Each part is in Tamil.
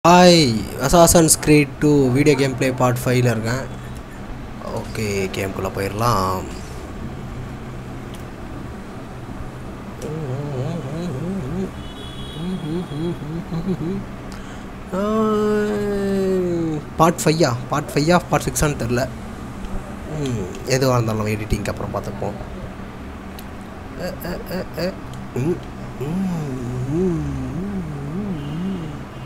Hi Assassin's Creed two video game play part ஃபைவ்ல இருக்கேன் ஓகே கேம்குள்ளே போயிடலாம் பார்ட் ஃபையா பார்ட் ஃபையா பார்ட் சிக்ஸான்னு தெரில ம், எதுவாக இருந்தாலும் எடிட்டிங்க்கு அப்புறம் பார்த்துப்போம் அ, அ, அ, அ. ம், ம், ம், ம்.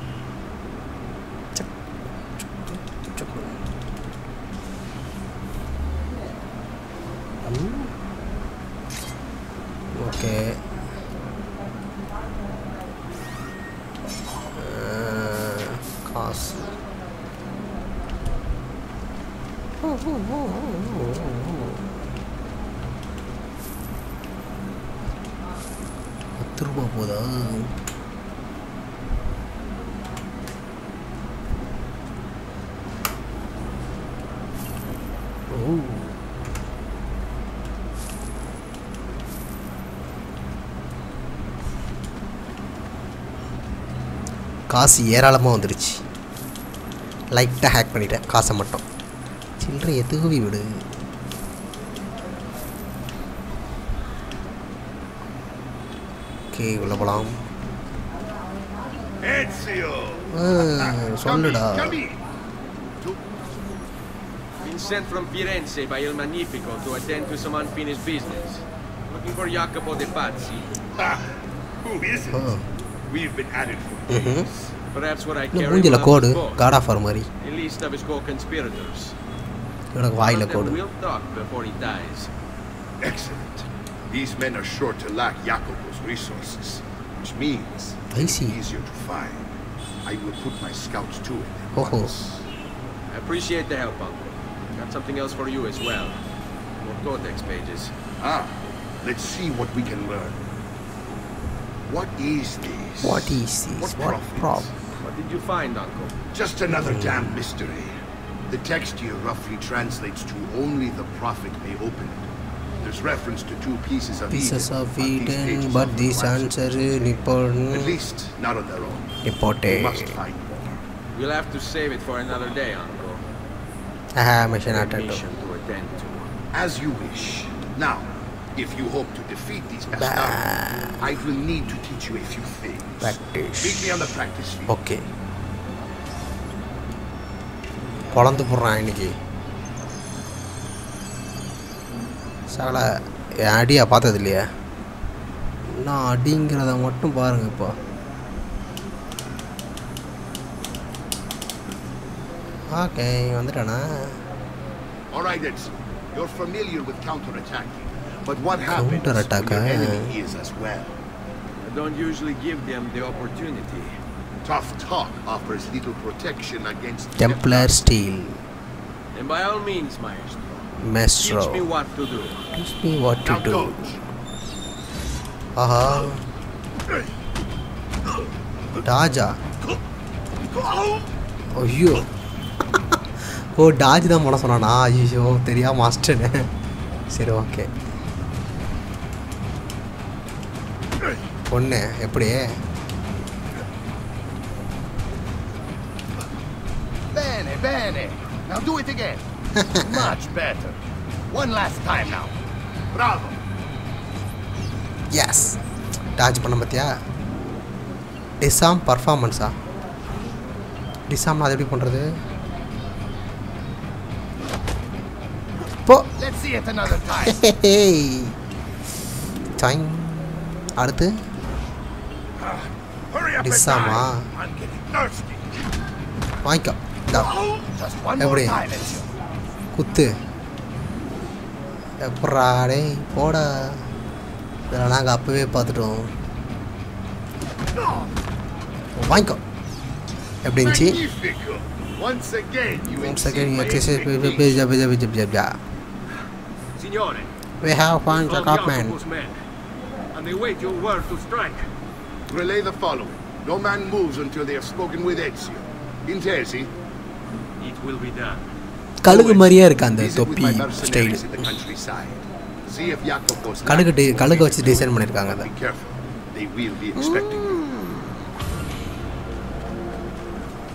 ஓகே காசு பத்து ரூபா போதா ஓ காசு ஏராளமாக வந்துருச்சு லைட்டாக ஹேக் பண்ணிட்டேன் காசை மட்டும் சில்லறை எதுவி விடு ஓகே உள்ள போகலாம் Ezio! சொல்லுடா Come in. Been sent from Firenze by Il Magnifico to attend to some unfinished business. Looking for Jacopo De Pazzi. Ah, who is it? Oh. We've been at it for Mhm. days. Perhaps what I இன்னும் carry மூஞ்சில் will have கோடு to go. காட் ஆஃபர் மாதிரி A list of his co-conspirators. இவனுக்கு வாயில் One of them கோடு will talk before he dies. Excellent. These men are sure to lack Jacopo's resources, which means I it's see. easier to find. I will put my scouts to it at Oh. once. I appreciate the help, Uncle. Got something else for you as well. More codex pages. Ah, let's see what we can learn. What is this? What is this What what profits? ப்ராப் What did you find, Uncle? Just another damn mystery. The text here roughly translates to only the prophet may open it. There's reference to two pieces of pieces Eden, of but these Eden pages but offer this no answer. Answer நிப்போன் At least not on their own. நிப்போட்டே We must find more. We'll have to save it for another day, Uncle. ஆஹா mission A attend mission to attend to. As you wish. Now, if you hope to defeat these bastards, I will need to teach you a few things. Practice Meet me on the practice field. Okay பொழந்து போடுறான் இன்னைக்கு சகல என் அடியா பார்த்தது இல்லையா நான் அடிங்கிறத மட்டும் பாருங்க இப்போ ஓகே வந்துட்டானா All right, Edson. You're familiar with counterattacking. But what happens when Counterattack, your ah. enemy is as well? I don't usually give them the opportunity. Tough talk offers little protection against Templar steel And by all means, Maestro. Maestro Teach me what to do. Teach me what to Now do dodge. ஆஹா டாஜா ஐயோ ஓ டாஜ் தான் போட சொன்னானா ஐயோ தெரியா மாஸ்டர்னு சரி ஓகே பொண்ணு எப்படி Bene, bene. Now do it again. Much better. One last time now. Bravo. Yes dodge பண்ண பார்த்தியா டிசாம் பர்ஃபார்மன்ஸா டிசாம் அது எப்படி பண்ணுறது போ Let's see it another time. Song அடுத்து Hurry up and Disama. die. I'm getting thirsty. வாங்கிக்கோ இந்தா Just one more Everybody. time, Ezio. குத்து எப்பட்றா டேய் போடா இதெல்லாம் நாங்கள் அப்போவே பார்த்துட்டோம் வாங்கிக்கோ எப்படி இருந்துச்சு Magnifico. Once again, you Once exceed again, my exercise. expectations. Signore, We have found call Jacob man. Jacopo's men, and they wait your word to strike. Relay the following. No man moves until they have spoken with Ezio. Intesi, It will be done. கழுகு மாதிரியே இருக்கு அந்த visit with தொப்பி my style mercenaries in the countryside. See if Jacopo's கழுகு not- டி- கழுகு வச்சு டிசைன் பண்ணியிருக்காங்க அதை Be careful. They will be expecting you.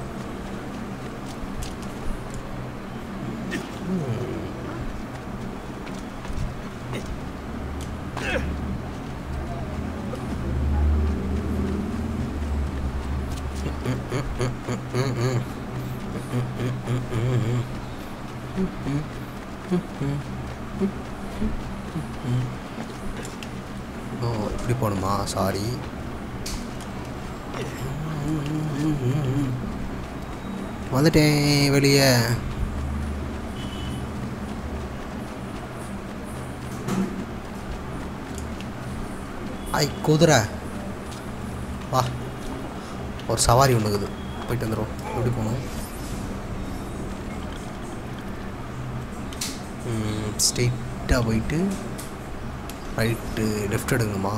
ஓ இப்படி போகணுமா சாரி வந்துட்டேன் வெளியே ஐ குதிரை வா ஒரு சவாரி ஒன்று இருக்குது போயிட்டு வந்துடும் எப்படி போகணும் ஸ்ட்ரெயிட்டாக போயிட்டு ரைட்டு லெஃப்ட் எடுங்கம்மா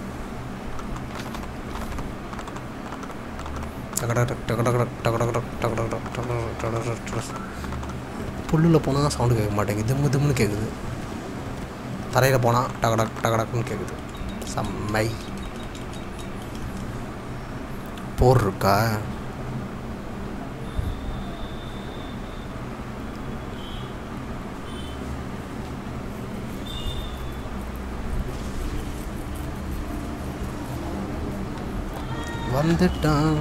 புல்லில் போனால் சவுண்டு கேட்க மாட்டேங்குது திம்மு திம்முன்னு கேட்குது தரையில் போனால் டகடக் டகடக்குன்னு கேட்குது செம்மை போர் இருக்கா வந்துட்டான்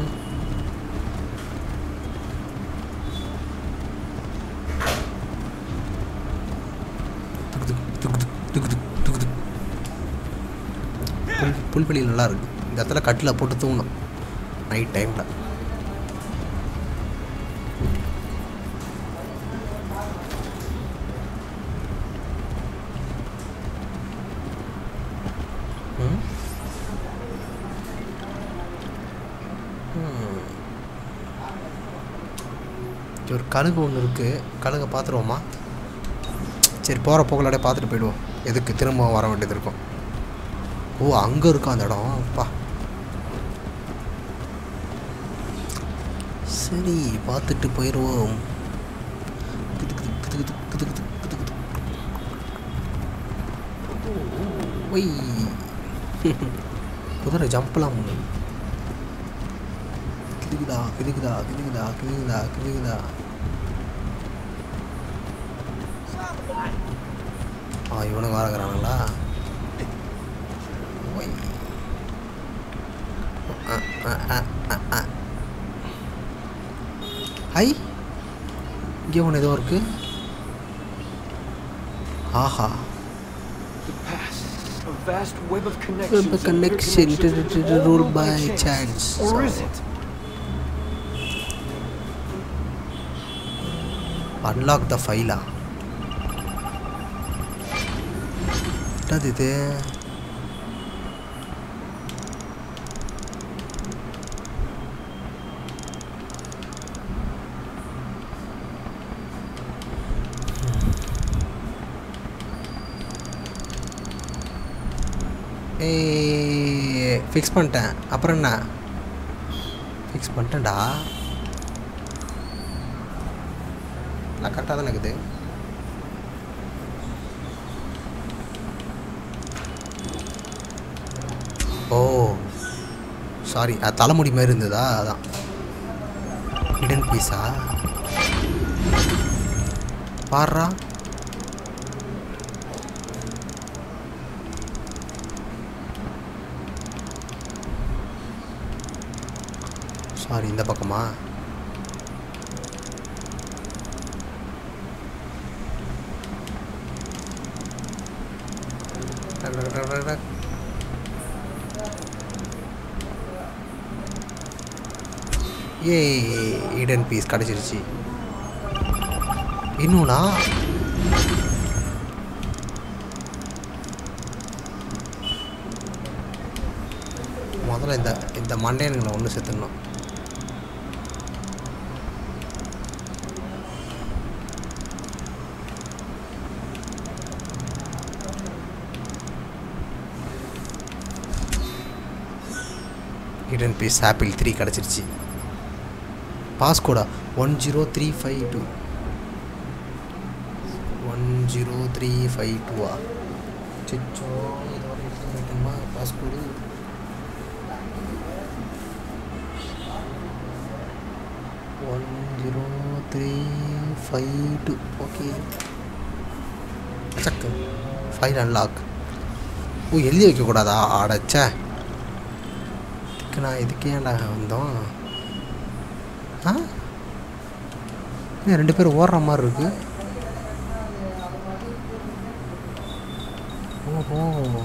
புல் புல்வெளி நல்லா இருக்கு இந்த இடத்துல கட்டில் போட்டு தூங்கணும் நைட் டைமில் ஒரு கழுகு ஒன்று இருக்குது கழுகை பார்த்துருவோமா சரி போகிற போகலாடே பார்த்துட்டு போயிடுவோம் எதுக்கு திரும்ப வர வேண்டியது இருக்கும் ஓ அங்கே இருக்கா அந்த இடம் அப்பா சரி பார்த்துட்டு போயிடுவோம் ஒய் குதிரை ஜம்ப்லாம் பண்ணு கிதுகுதா கிதுகுதா கிதுகுதா கிதுகுதா கிதுகுதா ஆ இவனுக்கு வரக்கிறானுங்களா ஒய் அ, அ, அ, அ, அ. ஹை இங்கே ஒன்று ஏதோ இருக்கு ஆஹா The past, a vast web of Web connections. of and connection interconnections to- to- to all rule ruled by by chance. Or So- is it? Unlock the ஃபைலா என்னது இது ஏய் ஃபிக்ஸ் பண்ணிட்டேன் அப்புறம் என்ன ஃபிக்ஸ் பண்ணிட்டேன்டா நான் கரெக்டாக தானே இருக்குது ஓ சாரி அது தலைமுடி மாதிரி இருந்ததா அதான் ஹிடன் பீஸா பாடுறா சாரி இந்த பக்கமா டக் டக் டக் டக் டக். ஏ ஈடன் பீஸ் கிடச்சிருச்சு இன்னும்னா முதல்ல இந்த இந்த மண்டையனுங்களை ஒன்று செத்துடணும் ஹிடன் பீஸ் ஆப்பிள் த்ரீ கிடச்சிருச்சு பாஸ்கோடா one zero three five two one zero three five டூவா சிச்சோ இது ஒரு வைக்கணுமா passcode one zero three five two okay சக்கு ஃபைல் அன்லாக் ஓ எழுதி வைக்கக்கூடாதா அடைச்சே இதுக்கு நான் இதுக்கு ஏன்டா வந்தோம் ஆ ஏன் ரெண்டு பேரும் ஓடுற மாதிரி இருக்கு ஓஹோ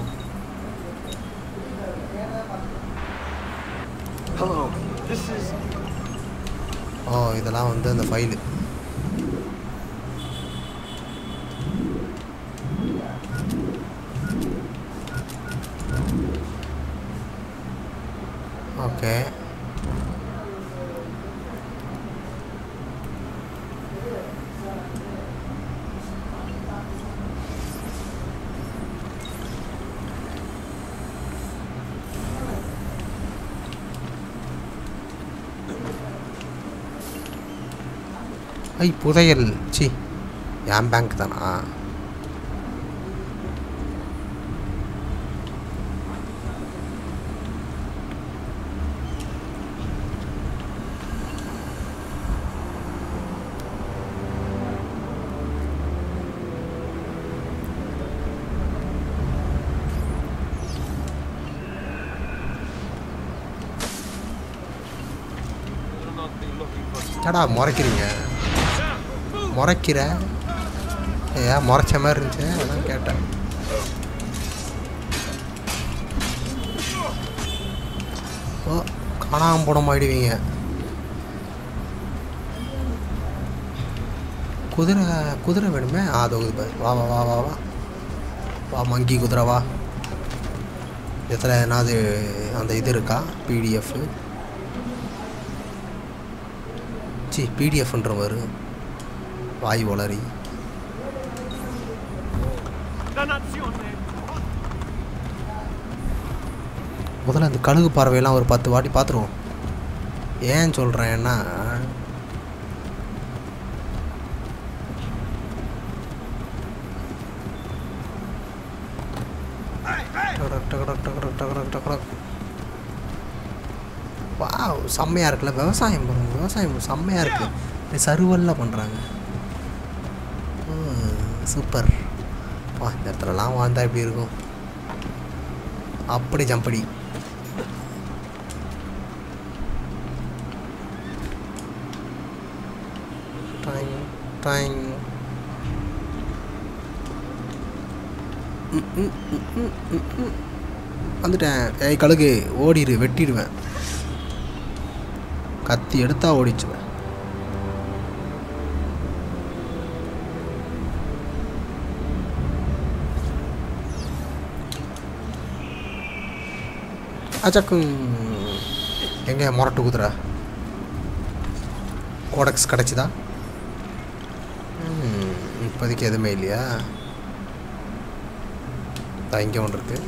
Hello. This is. ஓ இதெல்லாம் வந்து அந்த ஃபைலு ஓகே ஐ புதையல் சி என் பேங்க் தானா Will not be looking for என்னடா முறைக்கிறீங்க முறைக்கிற ஏன் முறைச்ச மாதிரி இருந்துச்சு அதான் கேட்டேன் ஓ காணாமல் போட மாடுவீங்க குதிரை குதிரை வேணுமே ஆ அதோ இது பாரு. வா வா வா வா வா வா மங்கி குதிரை வா இதில் எதனாவது அந்த இது இருக்கா பிடிஎஃப் சி பிடிஎஃப்ன்ற வரும் வாய் வளரி முதல்ல இந்த கழுகு பறவையெல்லாம் ஒரு பத்து வாட்டி பார்த்துருவோம் ஏன் சொல்கிறேன்னா வாவ் செம்மையாக இருக்குல்ல விவசாயம் பாருங்க விவசாயம் செம்மையாக இருக்குது சருவலில் பண்ணுறாங்க சூப்பர் வா இந்த இடத்துலலாம் வாழ்ந்தா எப்படி இருக்கும் அப்படி ஜம்படி டைங் டைங் ம், ம், ம், ம், ம், ம். வந்துட்டேன் ஏய் கழுகு ஓடிடு வெட்டிடுவேன் கத்தி எடுத்தா ஓடிச்சுவேன் அச்சக்கும் எங்கே முரட்டு குதிரை கோடக்ஸ் கிடச்சிதா ம், இப்போதைக்கு எதுவுமே இல்லையா தான் இங்கே ஒன்று இருக்குது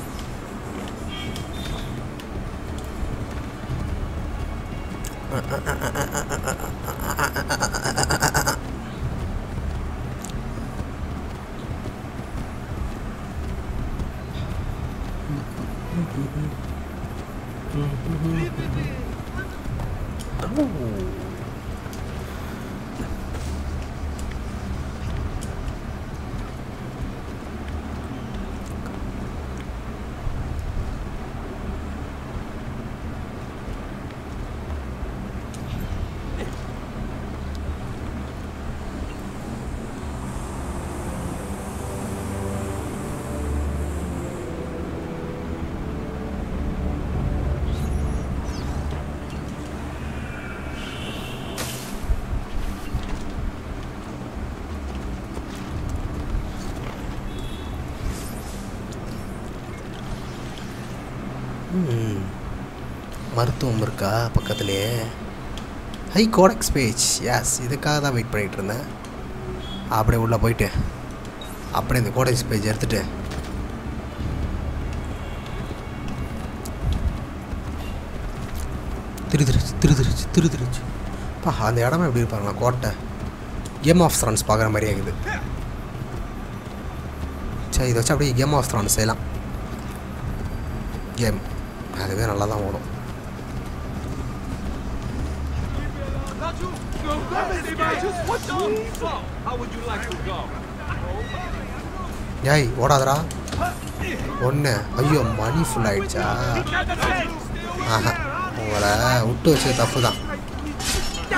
ம். மருத்துவம் இருக்கா பக்கத்துலேயே ஹை கோடக்ஸ் பேஜ் எஸ் இதுக்காக தான் வெயிட் பண்ணிகிட்டு இருந்தேன் அப்படியே உள்ளே போயிட்டு அப்படியே இந்த கோடக்ஸ் பேஜ் எடுத்துகிட்டு திருதிருச்சு திருதிருச்சு திருதிருச்சு பா அந்த இடமே எப்படி இருப்பாங்களா கோட்டை கேம் ஆஃப் த்ரான்ஸ் பார்க்குற மாதிரியே இருக்குது சரி இதை வச்சு அப்படியே கேம் ஆஃப் த்ரான்ஸ் செய்யலாம் கேம் அதுவே நல்லா தான் ஓடும் ஏய் ஓடாதடா ஒன்று ஐயோ மணி ஃபுல் ஆயிடுச்சா ஆஹா உங்களை விட்டு வச்சது தப்பு தான்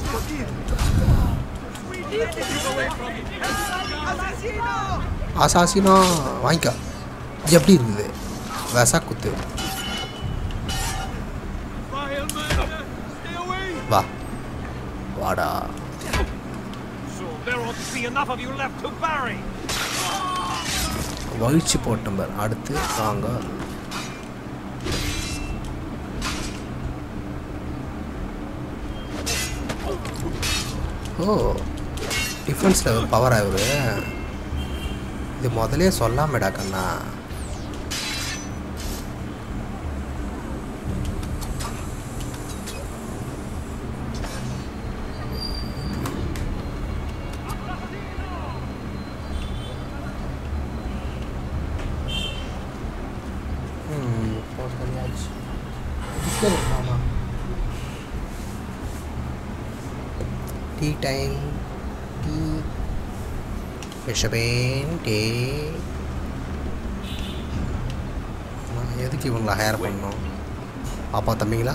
அசாசினா வாங்கிக்க எப்படி இருக்குது விசா குத்து வா வாடா So there ought to be enough of you left to bury. வயிற்று போட்டம்பர் அடுத்து வாங்க ஓ டிஃபென்ஸ் லெவல் பவர் ஆகுது இது முதலே சொல்லாமடா கண்ணா ம் போட்டாச்சு மாமா டீ டைம் டீ பிஷபேன் டே நான் எதுக்கு இவங்கள ஹேர் பண்ணணும் பாப்பா தம்பிங்களா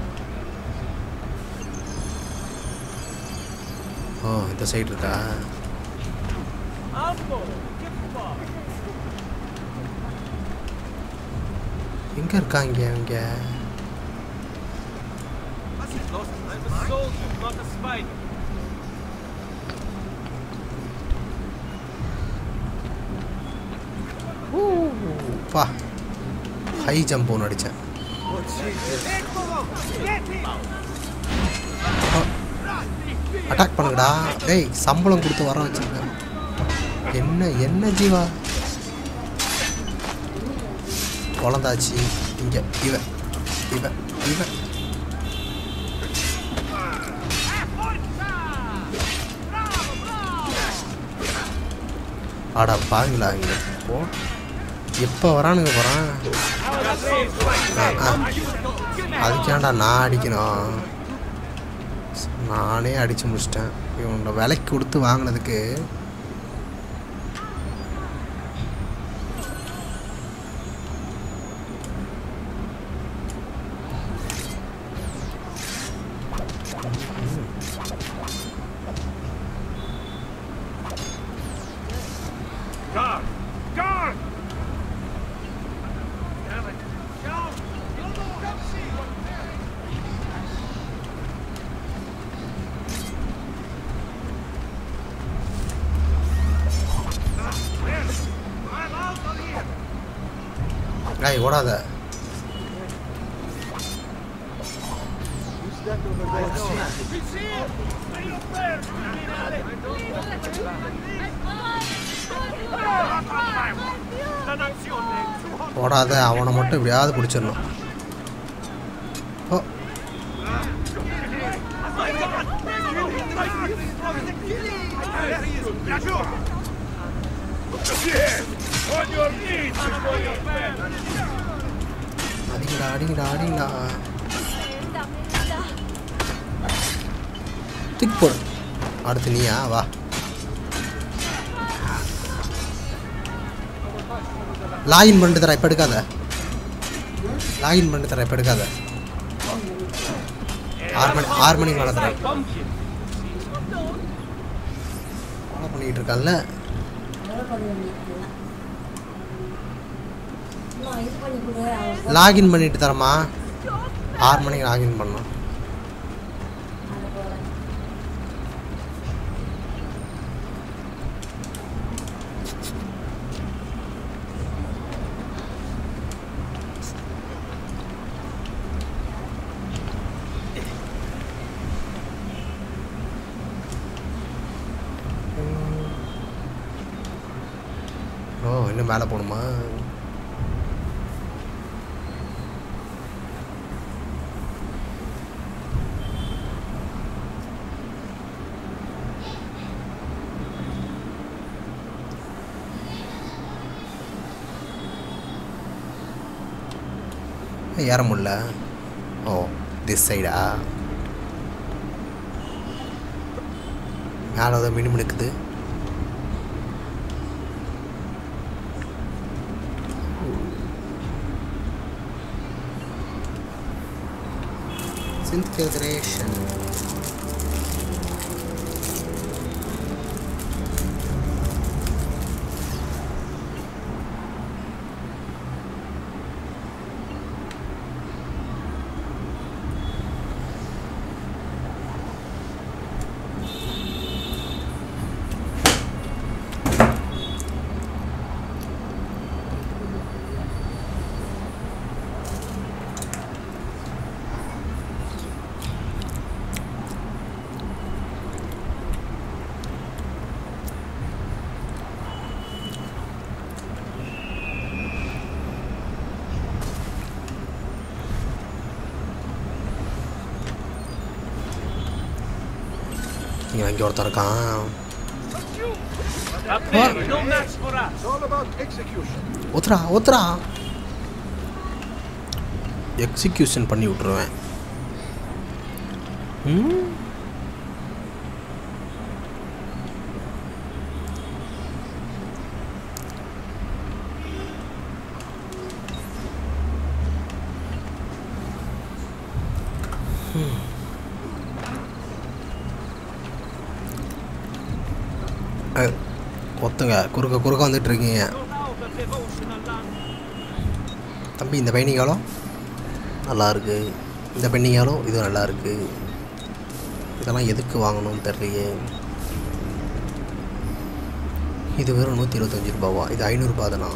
ஓ இந்த சைடு இருக்கா Ambo, get far. எங்கே இருக்காங்க இங்கே I'm a soldier, not a spider. பா ஹை ஜம்ப் ஒன்று அடித்தேன் அட்டாக் பண்ணுங்கடா டேய் சம்பளம் கொடுத்து வர வச்சிருக்கேன் என்ன என்ன ஜீவா குழந்தாச்சு இங்கே இவன் இவன் இவன் ஆடா பாருங்களா இங்கே போ எப்போ வரானுங்க போகிறான் அதுக்கேண்டா நான் அடிக்கணும் நானே அடித்து முடிச்சிட்டேன் இவனோட விலைக்கு கொடுத்து வாங்கினதுக்கு Guard! Guard! Damn it. Go! Come see! I'm out of here! ஏய் ஓடாத We see it! Stay up there! Dannazione! 200 ஓடாத அவனை மட்டும் எப்படியாவது பிடிச்சிடணும் ஓ On your knees before your bed! அடிங்கடா அடிங்கடா அடிங்கடா தூக்கி போடு அடுத்து நீயா வா லாகின் பண்ணிட்டு தரேன் இப்போ எடுக்காத லாகின் பண்ணிட்டு தரேன் இப்போ எடுக்காத ஆறு மணி ஆறு மணிக்கு மேலே தரேன் ஃபாலோ பண்ணிக்கிட்டு இருக்கான்ல லாகின் பண்ணிட்டு தரேம்மா ஆறு மணிக்கு லாகின் பண்ணோம் ஓ இன்னும் மேலே போகணுமா ஏற முடியல ஓ திஸ் சைடா மேலே ஏதோ மினிமம் இருக்குது Synthesization. இங்கே இங்கே ஒருத்தன் இருக்கான் Up there, no match for us. It's all about execution. ஒத்துறா ஒத்துறா எக்ஸிக்யூஷன் பண்ணி விட்ருவேன் ம் அஹ், ஒத்துங்க குறுக்க குறுக்க வந்துட்டு இருக்கீங்க Now the devotional land. தம்பி இந்த பயணிகாலம் நல்லா இருக்கு இந்த பெண்ணிகாலம் இதுவும் நல்லா இருக்கு இதெல்லாம் எதுக்கு வாங்கணும்னு தெரியலையே இது வெறும் நூற்றி இருபத்தஞ்சி ரூபாவா இது ஐநூறுரூபா தானா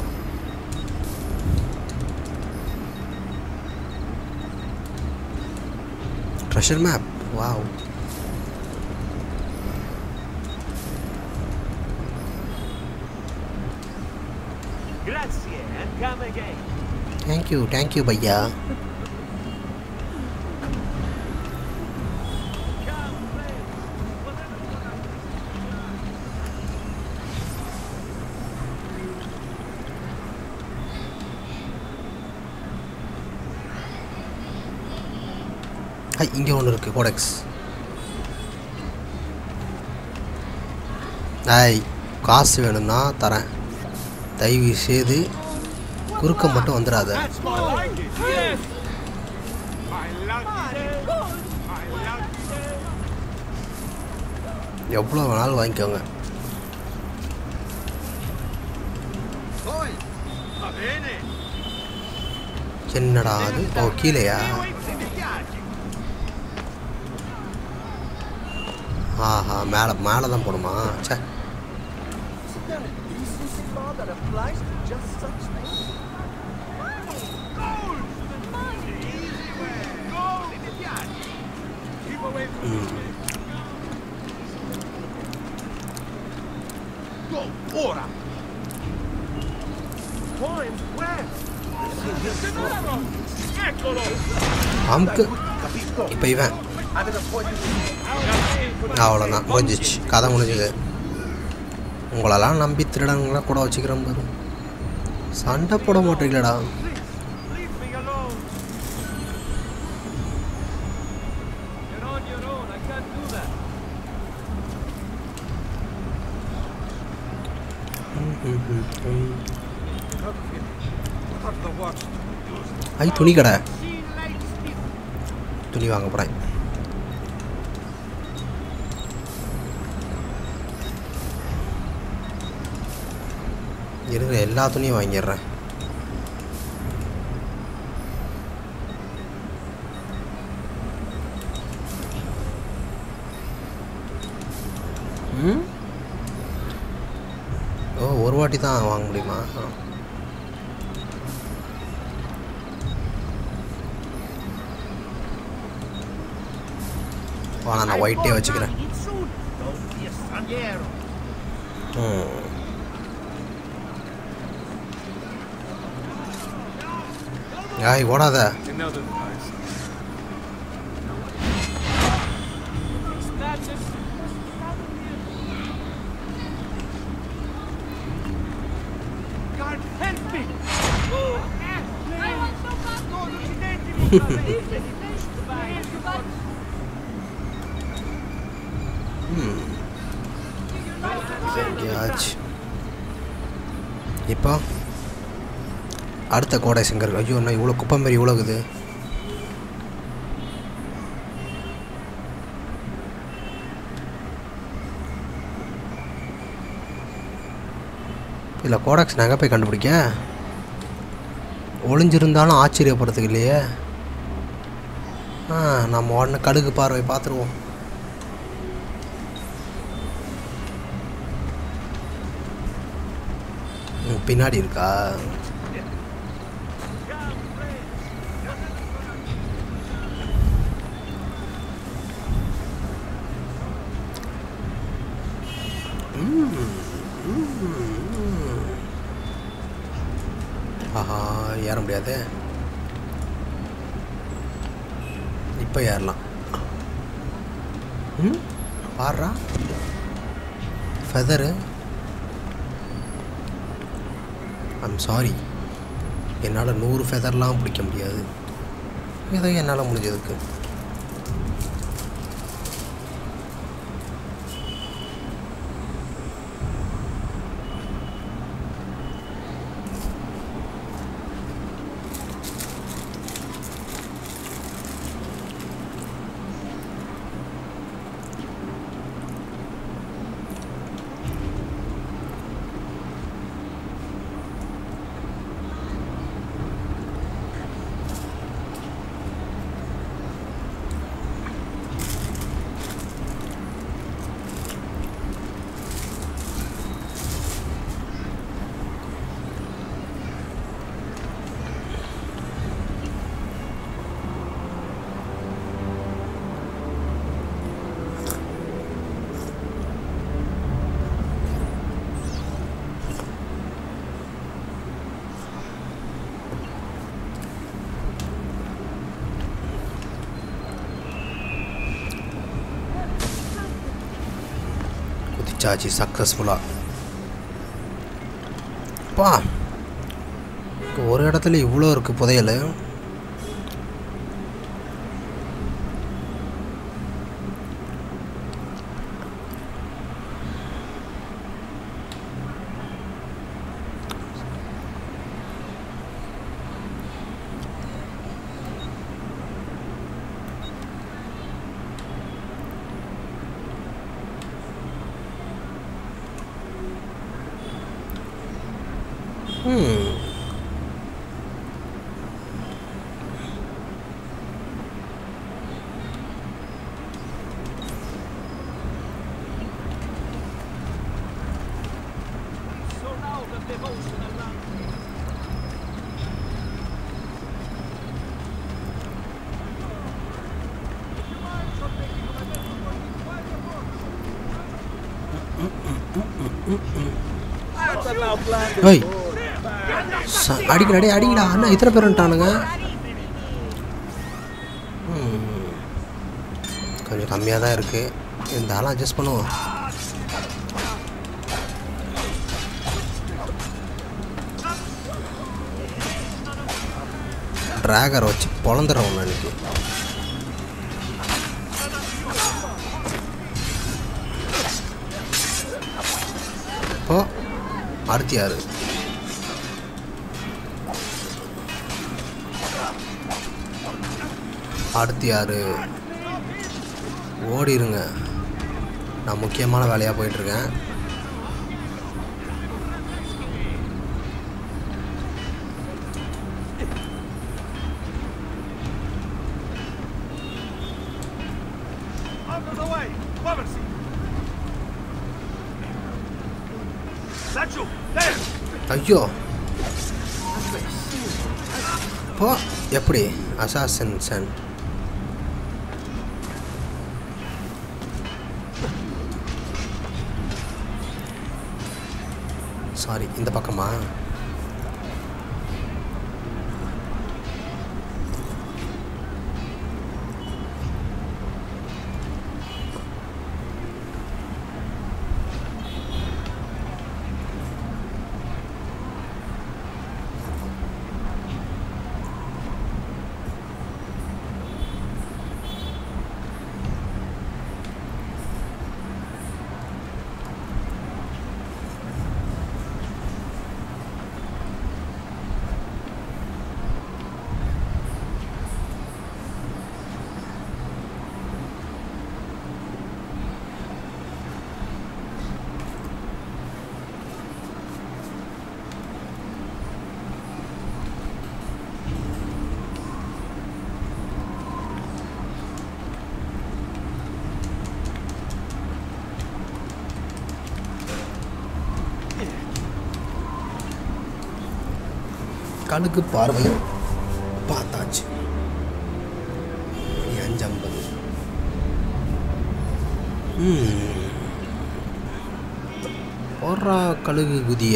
treasure map wow Grazie, and come again. Thank you thank you பையா Come, friend. Whatever you like. ஹை இங்கே ஒன்று இருக்குது கோடெக்ஸ் ஐய் காசு வேணும்னா தரேன் தயவு செய்து குறுக்க மட்டும் வந்துடாத That's more like it. Yes. I love it. I love it. எவ்வளோ வேணாலும் வாங்கிக்கோங்க Boy, Va bene. என்னடா அது ஓ கீழேயா Se mi piace. ஆஹா மேலே மேலே தான் போகணுமா சே Isn't there a decency law that applies to just such things? Gold. The easy way. Gold. Se mi piace. Keep away from me. Go, ora. Coins, where? Denaro. Eccolo. அமுக்கு capisco. இப்போ இவன் I've an appointment. அவ்வளோதான் முடிஞ்சிச்சு கதை முடிஞ்சுது உங்களெல்லாம் நம்பி திருடங்களா கூட வச்சுக்கிறேன் பாரு சண்டை போட மாட்டீங்களடா Please, leave me alone. You're on your own. I can't do that. What are the words to use? ஐ துணி கடை She likes me. துணி வாங்க போகிறேன் இருக்கிற எல்லா துணியும் வாங்கிடுறேன் ம் ஓ ஒரு வாட்டி தான் வாங்க முடியுமா ஆ. வா நான் ஒயிட்டே வச்சுக்கிறேன் It's soon. Don't be a straniero. ம் ஏய் ஓடாத Another price. Snatches. God help me! I want யாச்சு இப்போ அடுத்த கோடை செங்கர் ஐயோ என்ன இவ்வளோ குப்பை மாரி இவ்வளோ இருக்குது இதில் கோடாக்ஸ் நான் எங்கே போய் கண்டுபிடிக்க ஒளிஞ்சிருந்தாலும் ஆச்சரியப்படுறதுக்கு இல்லையே ஆ நம்ம உடனே கடுகு பார்வை பார்த்துருவோம் ம், பின்னாடி இருக்கா ஆஹா ஏற முடியாது இப்போ ஏறலாம் ம் பாடுறா ஃபெதரு ஐம் சாரி என்னால் நூறு ஃபெதர்லாம் பிடிக்க முடியாது ஏதோ என்னால் முடிஞ்சதுக்கு குதிச்சாச்சு சக்ஸஸ்ஃபுல்லாக பா ஒரு இடத்துல இவ்வளோ இருக்குது புதையல் ம் So now the devotional land. If you mind for taking my vessel for me, while you're gone. That's allow blind ஓய் ச அடிக்கடா டேய் அடிக்கடா அண்ணா இத்தனை பேர் வந்துட்டானுங்க ம். கொஞ்சம் கம்மியாக தான் இருக்குது இருந்தாலும் அட்ஜஸ்ட் பண்ணுவோம் ட்ராகரை வச்சு பொழந்துடுறோம் அன்னைக்கு இப்போ அறுபத்தி ஆறு அறுபத்தி ஆறு ஓடிருங்க நான் முக்கியமான வேலையாக போயிட்டுருக்கேன் Out of the way! Poverty! Sancho, there! ஐயோ போ எப்படி அசாசன் சன் சாரி இந்த பக்கமா கணுக்கு பார்வை பார்த்தாச்சு மணி அஞ்சு ஐம்பது ம் போடுறா கழுகு குதிய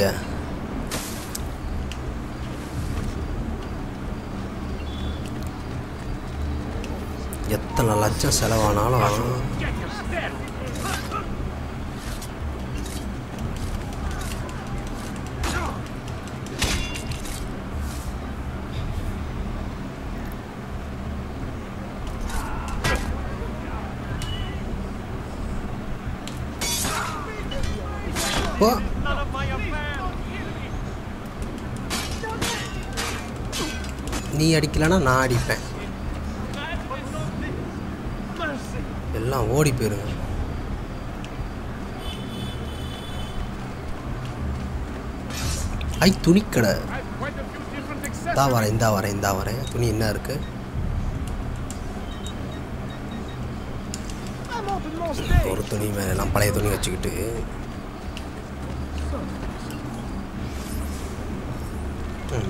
எத்தனை லட்சம் செலவானாலும் Get your step! போ None of my affair. நீ அடிக்கலைன்னா நான் அடிப்பேன் Mercy. எல்லாம் ஓடி போயிருங்க ஐ துணிக்கடை I've quite a few different இந்தா accessories. வரேன் இந்தா வரேன் இந்தா வரேன் துணி என்ன இருக்கு I'm open most days. ஒரு துணி மேல எல்லாம் பழைய துணி வச்சுக்கிட்டு ம்.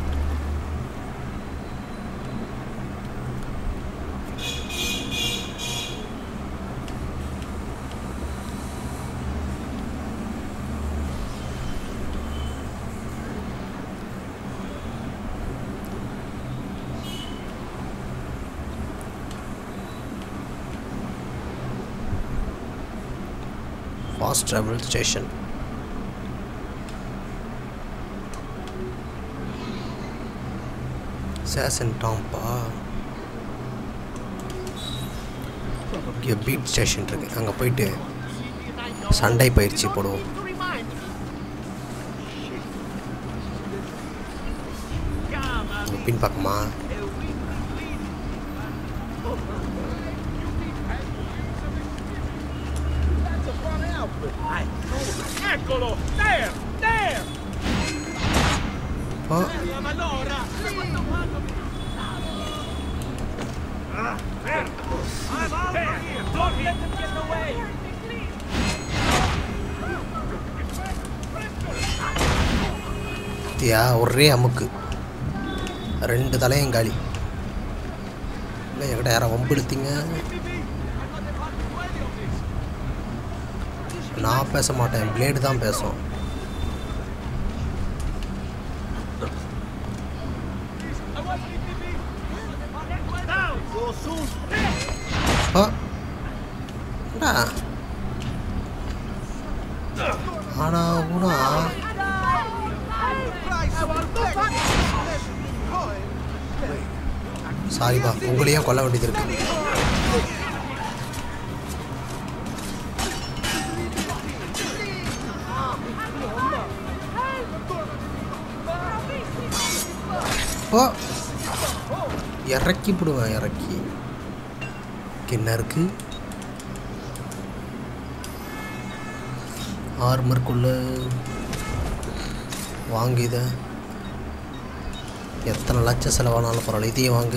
ஃபாஸ்ட் ட்ராவல் ஸ்டேஷன் சேசன் டாம்பா இங்கே பீட் ஸ்டேஷன் இருக்கு அங்கே போயிட்டு சண்டை பயிற்சி போடுவோம் To remind me. Come on. பின் பக்கமா That's a fun outfit. I know. Eccolo! There! There! O Allora! Ah, there! I'm out there! Don't let them get away! யா ஒரே அமுக்கு ரெண்டு தலையும் காலி இல்லை என்கிட்ட யாரை வம்பெடுத்தீங்க நான் பேச மாட்டேன் பிளேடு தான் பேசும் Down! Go soon! ஆ என்னடா ஆனா ஊனா சாரிப்பா உங்களையும் கொல்ல வேண்டியது இருக்கு ஓ இறக்கி விடுவேன் இறக்கி என்ன இருக்கு ஆர்மருக்குள்ள வாங்கு இதை எத்தனை லட்சம் செலவானாலும் பரவாயில்ல இதையும் வாங்கு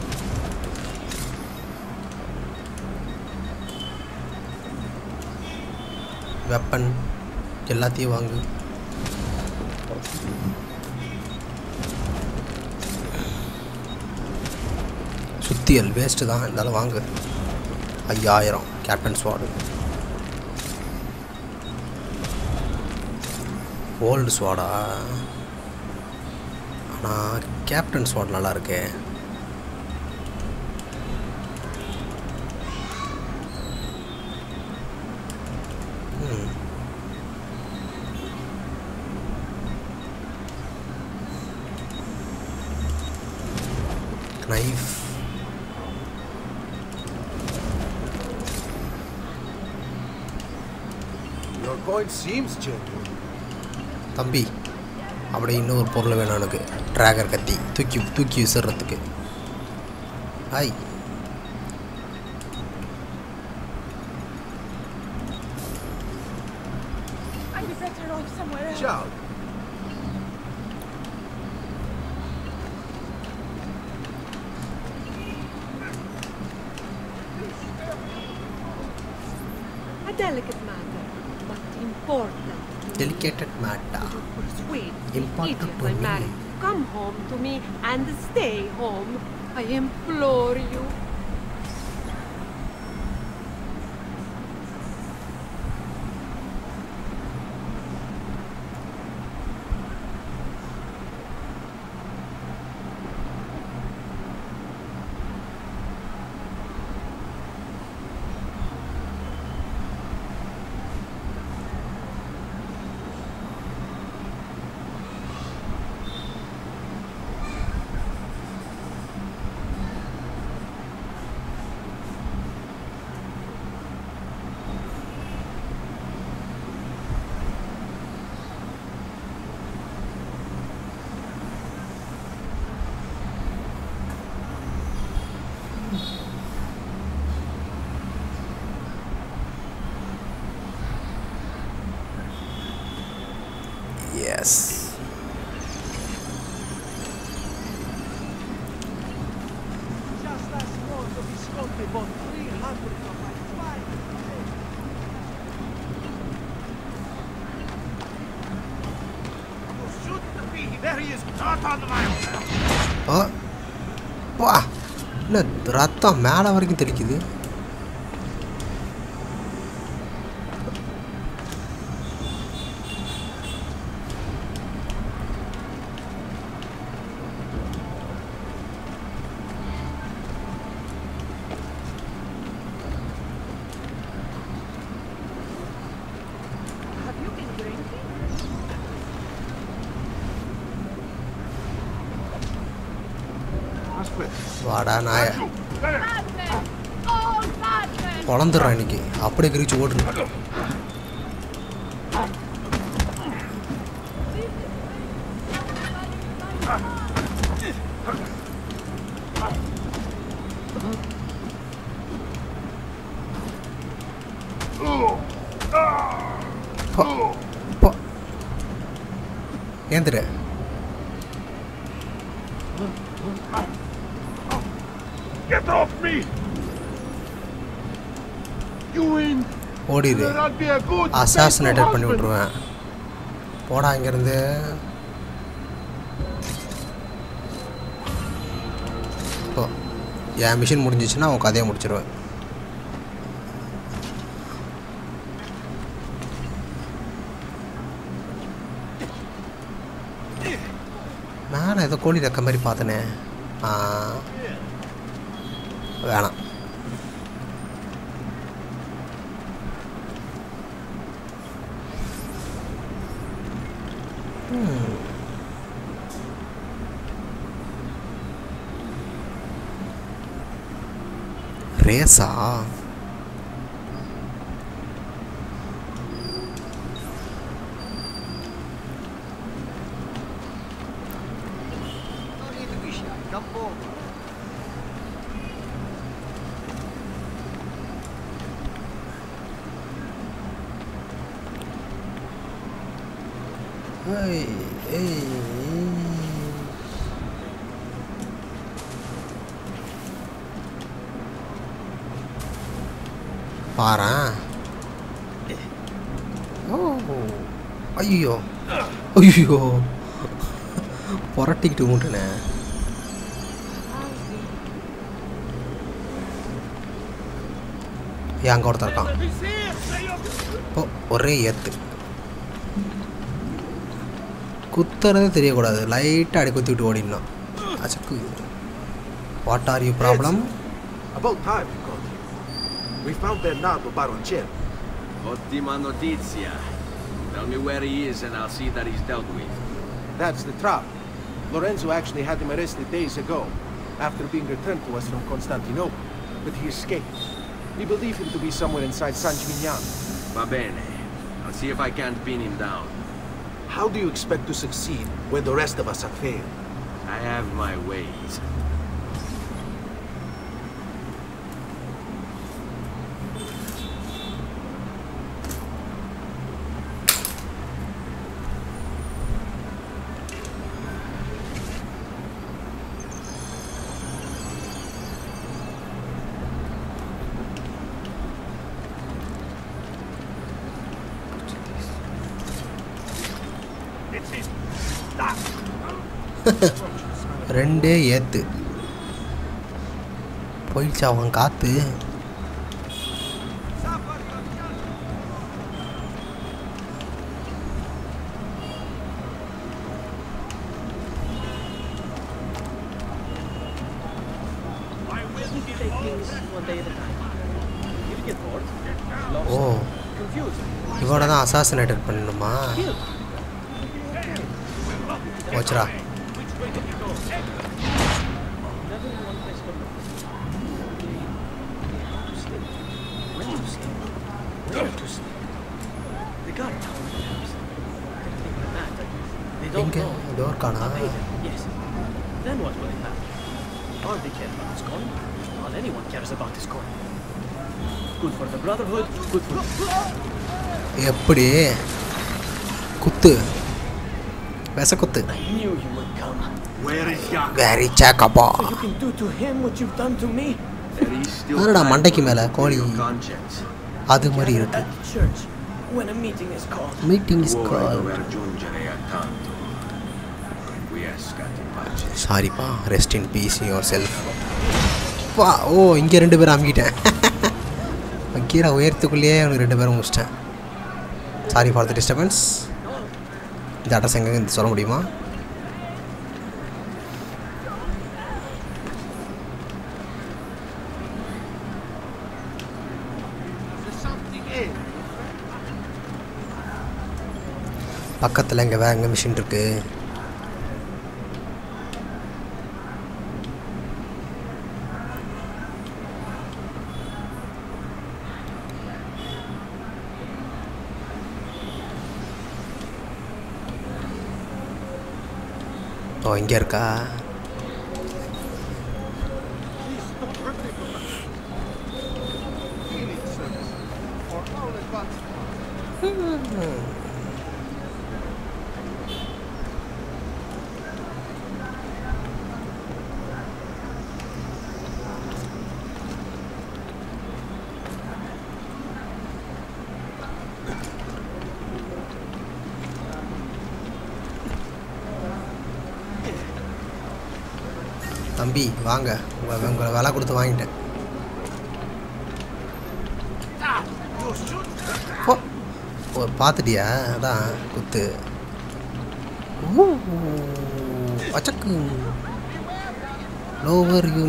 வெப்பன் எல்லாத்தையும் வாங்கு சுத்தியல் வேஸ்ட்டு தான் இருந்தாலும் வாங்கு ஐயாயிரம் கேப்டன் ஸ்வாடு ஓல்டு ஸ்வாடா ஆனால் கேப்டன் ஸ்வாட் நல்லா இருக்கே ம். knife Your point seems genuine. தம்பி அப்படி இன்னொரு பொருள் வேணும் எனக்கு ட்ராகர் கத்தி தூக்கி தூக்கி விசிறதுக்கு hi I'd be better off somewhere else. Ciao. A delicate matter, but important. Delicated matter To persuade the Important idiot to I me. married to come home to me and stay home. I implore you. Yes Just last month, the Visconti bought 300 of my fine. You shouldn't be. There he is. Not on my ஆ வா இல்லை ரத்தம் மேலே வரைக்கும் தெளிக்குது Have you been drinking? வாடா நாய Madness! All madness! பொழந்துடுறான் இன்னைக்கு அப்படியே கிரிச்சு ஓட்டுரு போ, போ. ஏந்திரு Get off me! You win! ஓடிடு Will not be a good assassinated faithful பண்ணி husband. விட்ருவேன் போடா இங்கேருந்து இப்போ என் மிஷின் முடிஞ்சிச்சுன்னா அவன் கதையை முடிச்சிருவேன் மேலே ஏதோ கோழி ரெக்க மாதிரி பார்த்தனே ஆ வேணாம் ரேஸா No need to be shy. Come forward. ஏய் ஏய் பாரேன் ஓ ஐயோ ஐயோ புரட்டிக்கிட்டு விட்டுனே ஏன் அங்கே ஒருத்தன் இருக்கான் He's here! Say your இப்போ ஒரே ஏத்து குத்துறதே தெரியக்கூடாது லைட்டாக அடி குத்தி விட்டு ஓடிடணும் அச்சக்கு what are you problem About time you got here. We found Bernardo Baroncelli. Ottima notizia. Tell me where he is and I'll see that he's dealt with. That's the trap. Lorenzo actually had him arrested days ago, after being returned to us from Constantinople. But he escaped. We believe him to be somewhere inside San Gimignano. Va bene. I'll see if I can't pin him down. How do you expect to succeed when the rest of us have failed? I have my ways. It's his. Stop! ரெண்டே ஏத்து போயிடுச்சு அவன் காத்து I will Take kill all things one day at a time. If you get bored, O lost, confused, இவனை தான் அசாசினேட்டட் பண்ணணுமா kill. போச்சுடா Which way did you go? Never in one place for long. How to sleep, when to sleep, where to sleep. The guard told me that. Things like that. They don't எங்கே know. இதோ இருக்கானா I paid them, yes. Then what will it happen? All they care about is coin. All anyone cares about is coin. Good for the Brotherhood, good for... எப்படி குத்து விசக்குத்து I knew you would come. Where is Jakob? Very சேக்கப்பா So you can do to him what you've done to me. There is still என்னடா time மண்டைக்கு to மேல clear கோழி your conscience. அது மாதிரி Gather இருக்கு at the church when a meeting is called. Meeting is Vuoi கால் dover giungere a tanto. Quiescat in pace. சாரிப்பா rest in peace yourself வா ஓ இங்கே ரெண்டு பேரும் அமுக்கிட்டேன் கீரை உயரத்துக்குள்ளேயே அவனுக்கு ரெண்டு பேரும் முடிச்சிட்டேன் சாரி ஃபார் த டிஸ்டர்பன்ஸ் இந்த அட்ரஸ் எங்கே சொல்ல முடியுமா There's something in. பக்கத்தில் இங்கே வேற எங்கே மிஷின் இருக்குது ஓ இங்கே இருக்கா Please stop hurting me. Healing service. For all advanced. தம்பி வாங்க உங்களை உங்களை விலை கொடுத்து வாங்கிட்டேன் You shoot. ஓ ஓ பார்த்துட்டியா அதான் குத்து ஊ, அச்சக்கு லோவர் யூ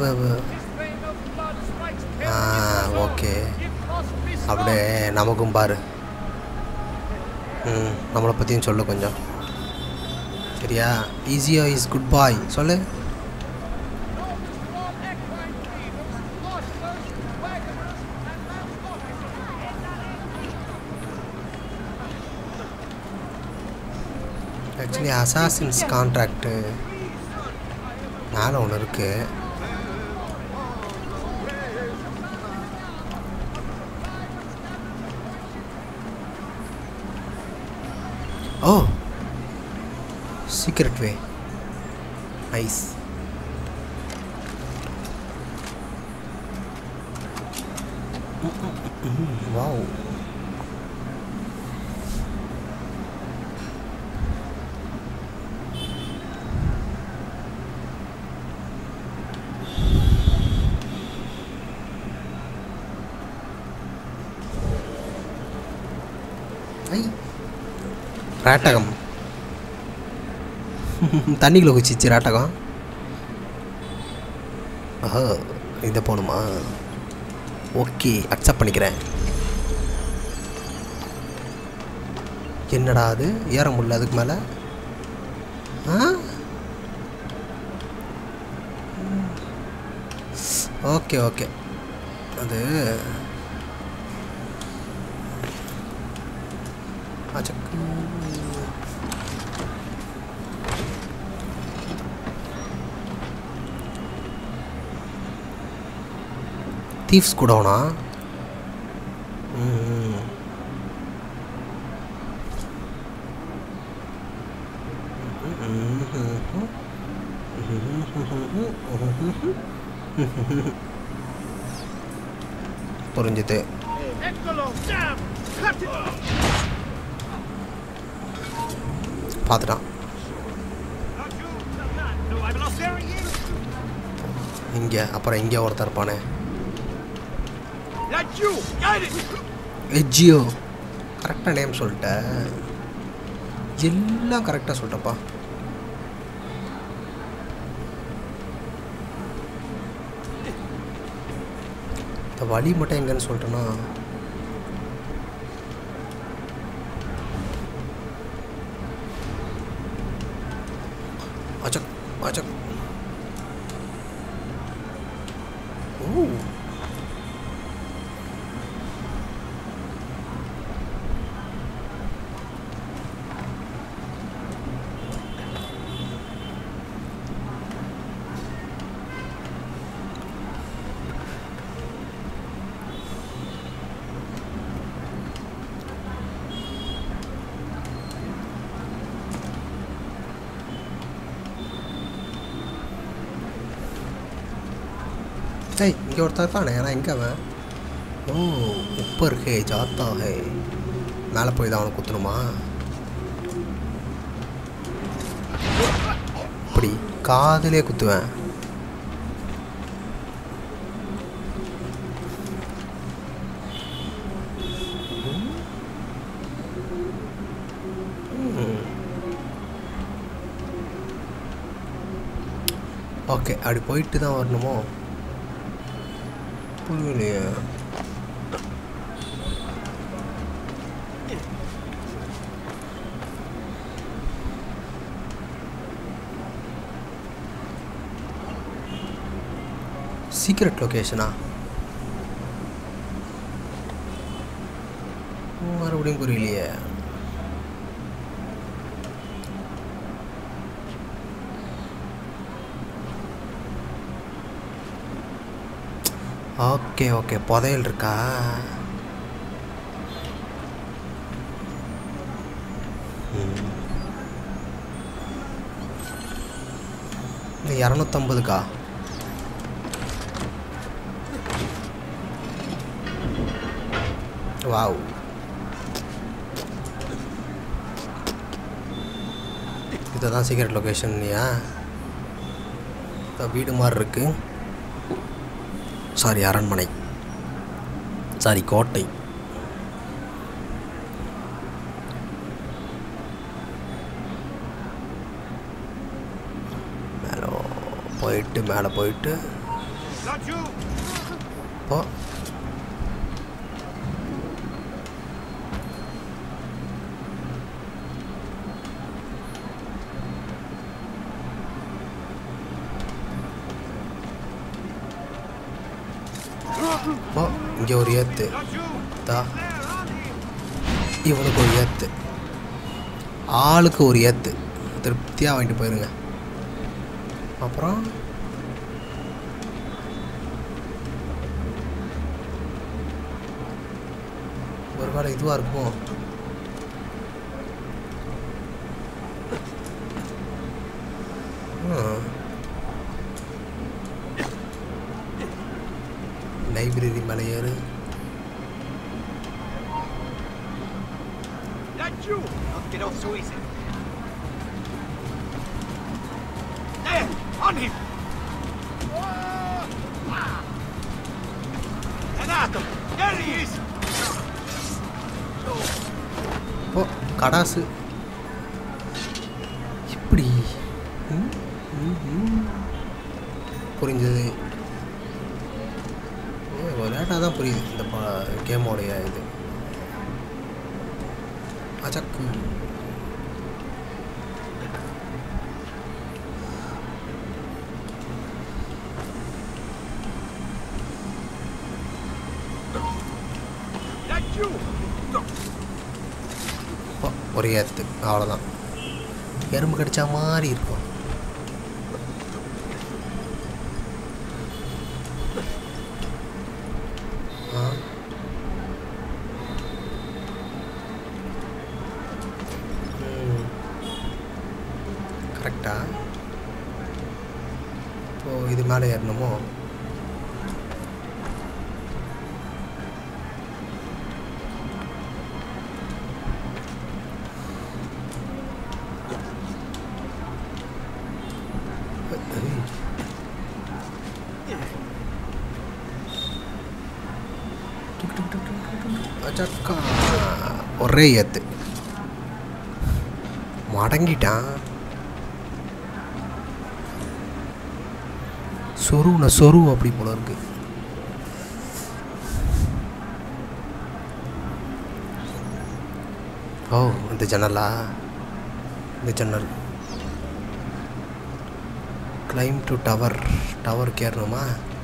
ஆ ஓகே அப்படியே நமக்கும் பாரு ம் நம்மளை பற்றியும் சொல்லு கொஞ்சம் சரியா ஈஸியா இஸ் குட் பாய் சொல்லு ஆக்சுவலி அசாசின்ஸ் கான்ட்ராக்டு மேலே ஒன்று இருக்குது ஓ சீக்ரெட் வே நைஸ் வாவ் ஐ ராட்டகம் தண்ணிக்குள்ளே குச்சிச்சு ராட்டகம் ஆஹா இதை போகணுமா ஓகே அக்செப்ட் பண்ணிக்கிறேன் என்னடா அது ஏற முடியல அதுக்கு மேலே ஆ ஓகே ஓகே அது அச்சக்கு தீவ்ஸ் கூடவனா ம் புரிஞ்சுது Eccolo! Damn! Cut it! பார்த்துட்டான் Not you, not that. No, I'm not there you. இங்கே அப்புறம் இங்கே ஒருத்தர் இருப்பானே Not you! Got it! எஜ்ஜியோ கரெக்டாக நேம் சொல்லிட்டேன் எல்லாம் கரெக்டாக சொல்லிட்டப்பா இந்த வழி மட்டும் எங்கன்னு சொல்லிட்டேன்னா அச்சக் அச்சக் ஓ ஏய் இங்கே ஒருத்தர் இருக்கானே ஏன்னா எங்கே அவன் ஓ உப்பர் ஹே ஜாத்தா ஹே மேலே போய் தான் அவனை குத்தணுமா அப்படி காதிலே குத்துவேன் ஓகே அப்படி போயிட்டு தான் வரணுமோ புரியலையே சீக்ரெட் லொக்கேஷனா மறுபடியும் புரியலையே ஓகே ஓகே புதையல் இருக்கா ம். இந்த இரநூத்தம்பதுக்கா வாவ் இதுதான் சீக்ரெட் லொக்கேஷன் இல்லையா இந்த வீடு மாதிரி இருக்கு சாரி அரண்மனை சாரி கோட்டை மேலே போயிட்டு மேலே போயிட்டு Not you! போ போ இங்கே ஒரு ஏத்து Not you! தா There, on him! இவனுக்கு ஒரு ஏத்து ஆளுக்கு ஒரு ஏத்து திருப்தியாக வாங்கிட்டு போயிருங்க அப்புறம் ஒரு வேளை இதுவாக இருக்குமோ லைப்ரரி மேலே ஏறு Not you! Don't get off so easy. There! On him! And at him! There he is! ஓ கடாசு இப்படி ம், ம், ம். புரிஞ்சது லேட்டாக தான் புரியுது இந்த கேமோடைய இது அச்சக்கு Not you! ஓ, ஒரு ஏத்து அவ்வளோதான் எறும்பு கடிச்சா மாதிரி இருக்கும் ஆ கரெக்டா இப்போ இது மேலே ஏறணுமோ அச்சக்கா ஒரே ஏத்து மடங்கிட்டான் சொருவுன சொரு அப்படி போல இருக்கு ஓ இந்த ஜன்னலா இந்த ஜன்னல் கிளைம் டு டவர் டவருக்கு ஏறணுமா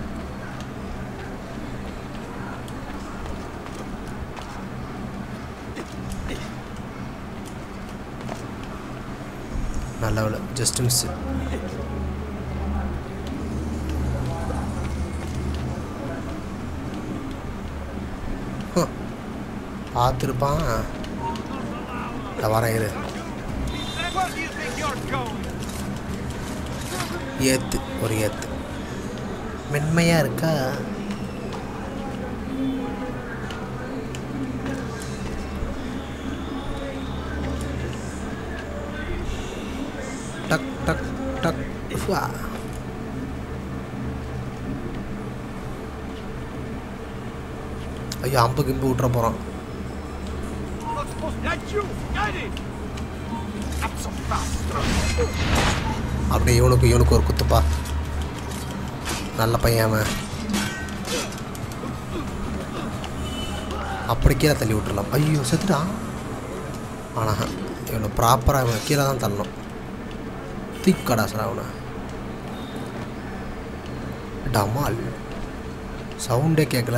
நல்ல வேலை ஜஸ்ட் மிஸ் பார்த்துருப்பான் இந்த வரேன் இரு Where do you think you're going? ஏத்து ஒரு ஏத்து மென்மையாக இருக்கா டக் டக் டக் ஃபுவா. ஐயோ அம்பு கிம்பு விட்டுற போகிறான் Not supposed to let you! Get it! Up so fast! அப்படியே இவனுக்கு இவனுக்கு ஒரு குத்துப்பா நல்ல பையன் அவன் அப்படி கீழே தள்ளி விட்டுறலாம் ஐயோ செத்துட்டான் ஆனால் இவனை ப்ராப்பராக இவனை கீழே தான் தள்ளணும் தீக்கடா சார் அவனை டமால் சவுண்டே கேட்கல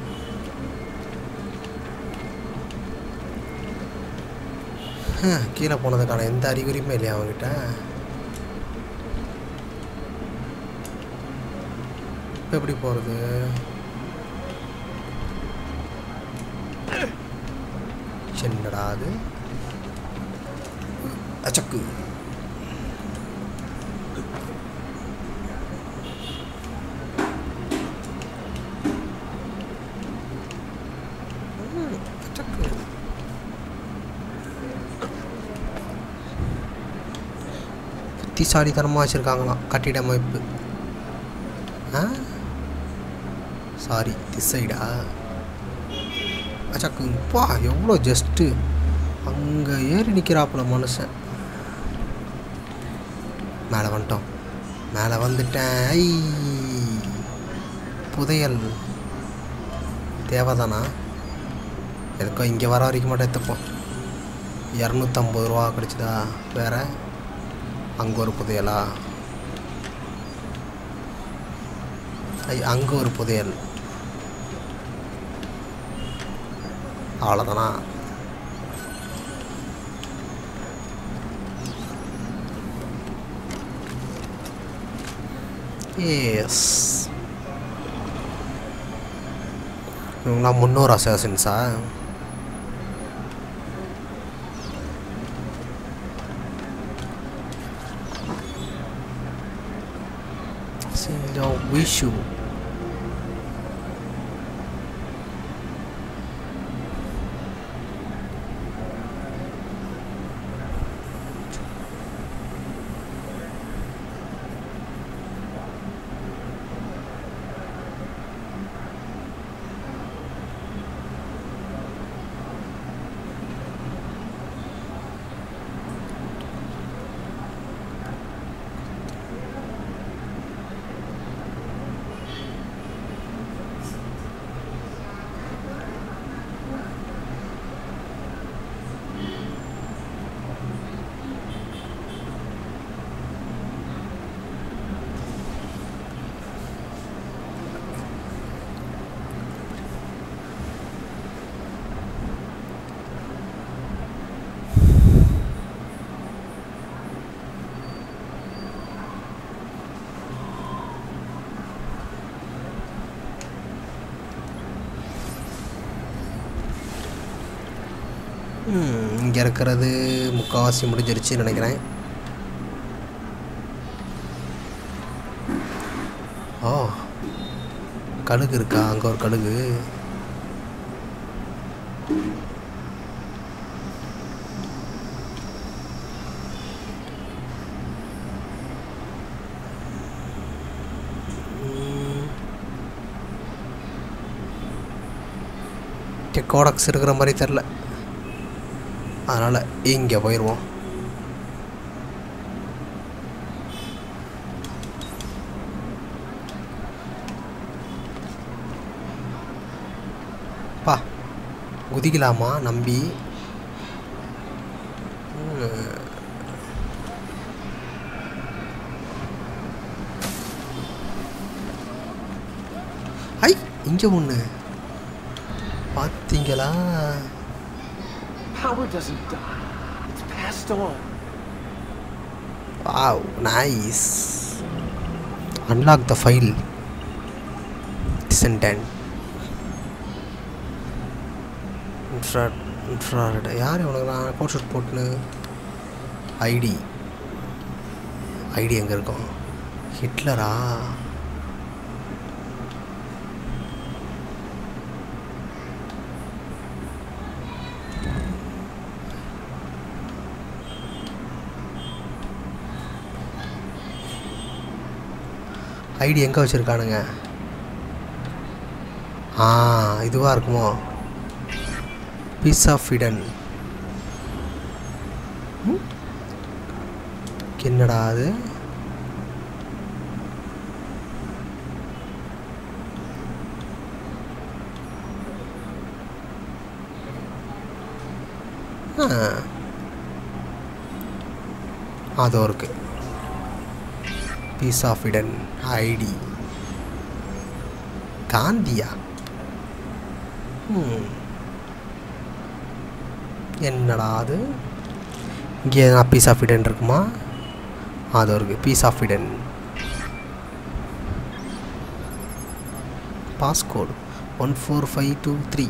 ஹம், கீழே போனதுக்கான எந்த அறிகுறியுமே இல்லையா அவன்கிட்ட இப்போ எப்படி போகிறது என்னடா அது அச்சக்கு ம், அச்சக்கு. புத்திசாலித்தனமாக வச்சுருக்காங்களாம் கட்டிட அமைப்பு ஆ சாரி திசைடா அச்சாக்கு பா எவ்வளோ ஜஸ்ட்டு அங்கே ஏறி நிற்கிறாப்புல மனுஷன் மேலே வந்துட்டோம் மேலே வந்துட்டேன் ஐ புதையல் தேவைதானா எதுக்கோ இங்கே வர வரைக்கும் மட்டும் எடுத்துப்போம் இரநூத்தம்பது ரூபா கிடச்சிதா வேற அங்கே ஒரு புதையலா ஐ அங்கே ஒரு புதையல் அவ்வளோதானா எஸ் இவங்களாம் முன்னோர் அசாசின்ஸா விஷு இங்கே இருக்கிறது முக்கால்வாசி முடிஞ்சிருச்சுன்னு நினைக்கிறேன் ஓ கழுகு இருக்கா அங்கே ஒரு கழுகு கோடக்ஸ் இருக்கிற மாதிரி தெரில அதனால் இங்கே போயிடுவோம் பா குதிக்கலாமா நம்பி ம். ஐ இங்கே ஒன்று பார்த்தீங்களா Power doesn't die. It's passed on. Wow, nice. Unlock the file. Descendant. Infrared. Infrared. யார் இவனுக்குலாம் கோட் ஷூட் போட்டுன்னு ஐடி ஐடி எங்கே இருக்கும் ஹிட்லரா ஐடி எங்கே வச்சுருக்கானுங்க ஆ இதுவாக இருக்குமோ பீஸ் ஆஃப் இடன் என்னடா அது ஆ அதோ இருக்கு பீஸ் ஆஃப் இடன் ஐடி காந்தியா ம். என்னடா அது இங்கே எதனா பீஸ் ஆஃப் இடன் இருக்குமா அது இருக்கு piece of Eden passcode one four five two three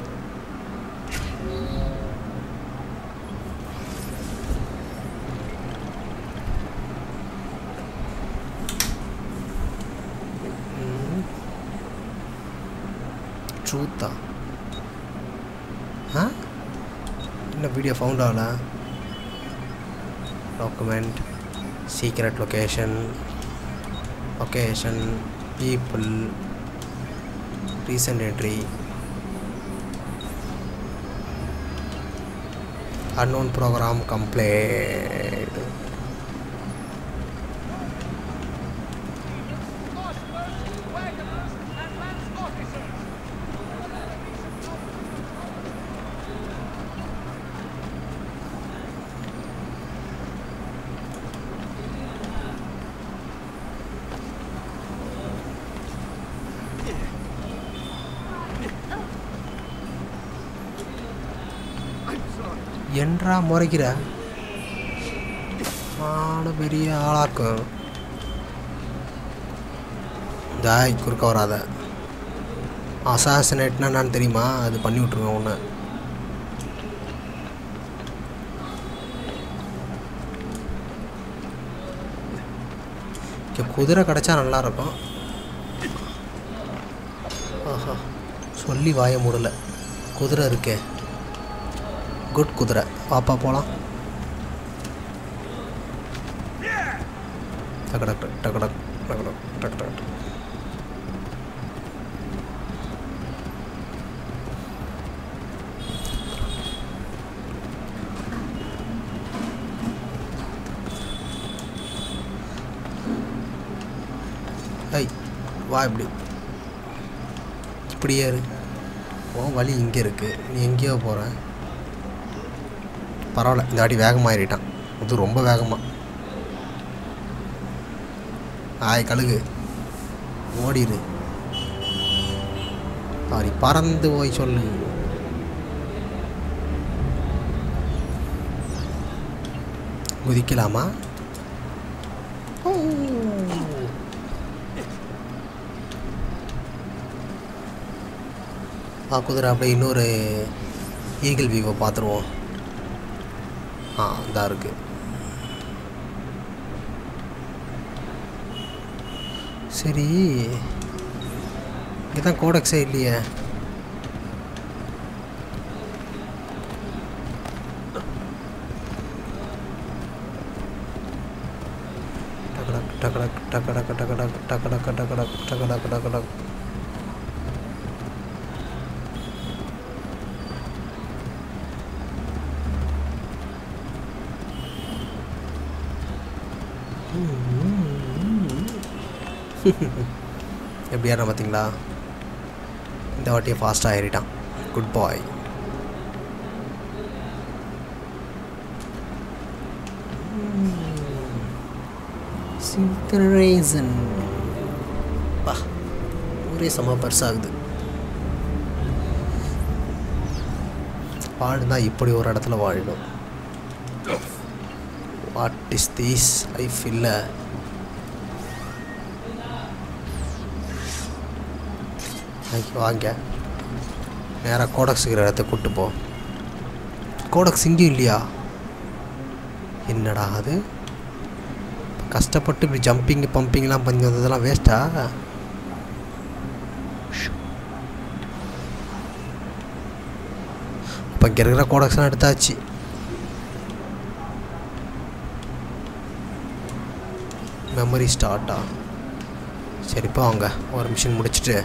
ட்ரூத்தா ஆ என்ன வீடியோ ஃபவுண்ட் ஆகல document secret location location people recent entry unknown program complaint என்றா முறைக்கிற ஆளு பெரிய ஆளாக்கும் தாய் குறுக்க வராத அசாசினேட்னா நான் தெரியுமா அது பண்ணி விட்ருவேன் ஒன்று இங்கே குதிரை கிடச்சா நல்லாயிருக்கும் ஆஹா சொல்லி வாய மூடல குதிரை இருக்கே குட் குதிரை பாப்பா போகலாம் டக்கு டக்கு டக்கு டக்கு டக்கு டக்கு டக்கு டக்கு ஐய் வா இப்படி இப்படியே இரு உன் வழி இங்கே இருக்குது நீ எங்கேயோ போகிற பரவாயில்ல இந்த வாட்டி வேகமாக ஏறிட்டான் இது ரொம்ப வேகமாக ஆய் கழுகு ஓடிரு சாரி பறந்து போய் சொல்லு குதிக்கலாமா ஆ குதிரை அப்படியே இன்னொரு ஈகிள் வியூவை பார்த்துருவோம் ஆ இதாக இருக்கு சரி இங்கே தான் கோடக்ஸே இல்லையே டக்கடக் டக்கடக் டக்கடக் டக்கடக் டக்கடக் டக்கடக் டக்கடக் டக்கடக் எப்படி ஏறினா பார்த்தீங்களா இந்த வாட்டியை ஃபாஸ்ட்டாக ஏறிட்டான் குட் பாய் சிங்கரேசன் பா ஒரே செம பெருசாகுது வாழ்ந்தா இப்படி ஒரு இடத்துல வாழணும் வாட் இஸ் திஸ் லைஃப் இல்லை ஐயோ வாங்க நேராக கோடக்ஸ் இருக்கிற இடத்த கூட்டு போ கோடக்ஸ் இங்கேயும் இல்லையா என்னடா அது கஷ்டப்பட்டு இப்படி ஜம்பிங் பம்பிங்லாம் பண்ணி வந்ததெல்லாம் வேஸ்ட்டா இப்போ இங்கே இருக்கிற கோடக்ஸ்லாம் எடுத்தாச்சு மெமரி ஸ்டார்ட்டா சரிப்பா அவங்க ஒரு மிஷின் முடிச்சுட்டு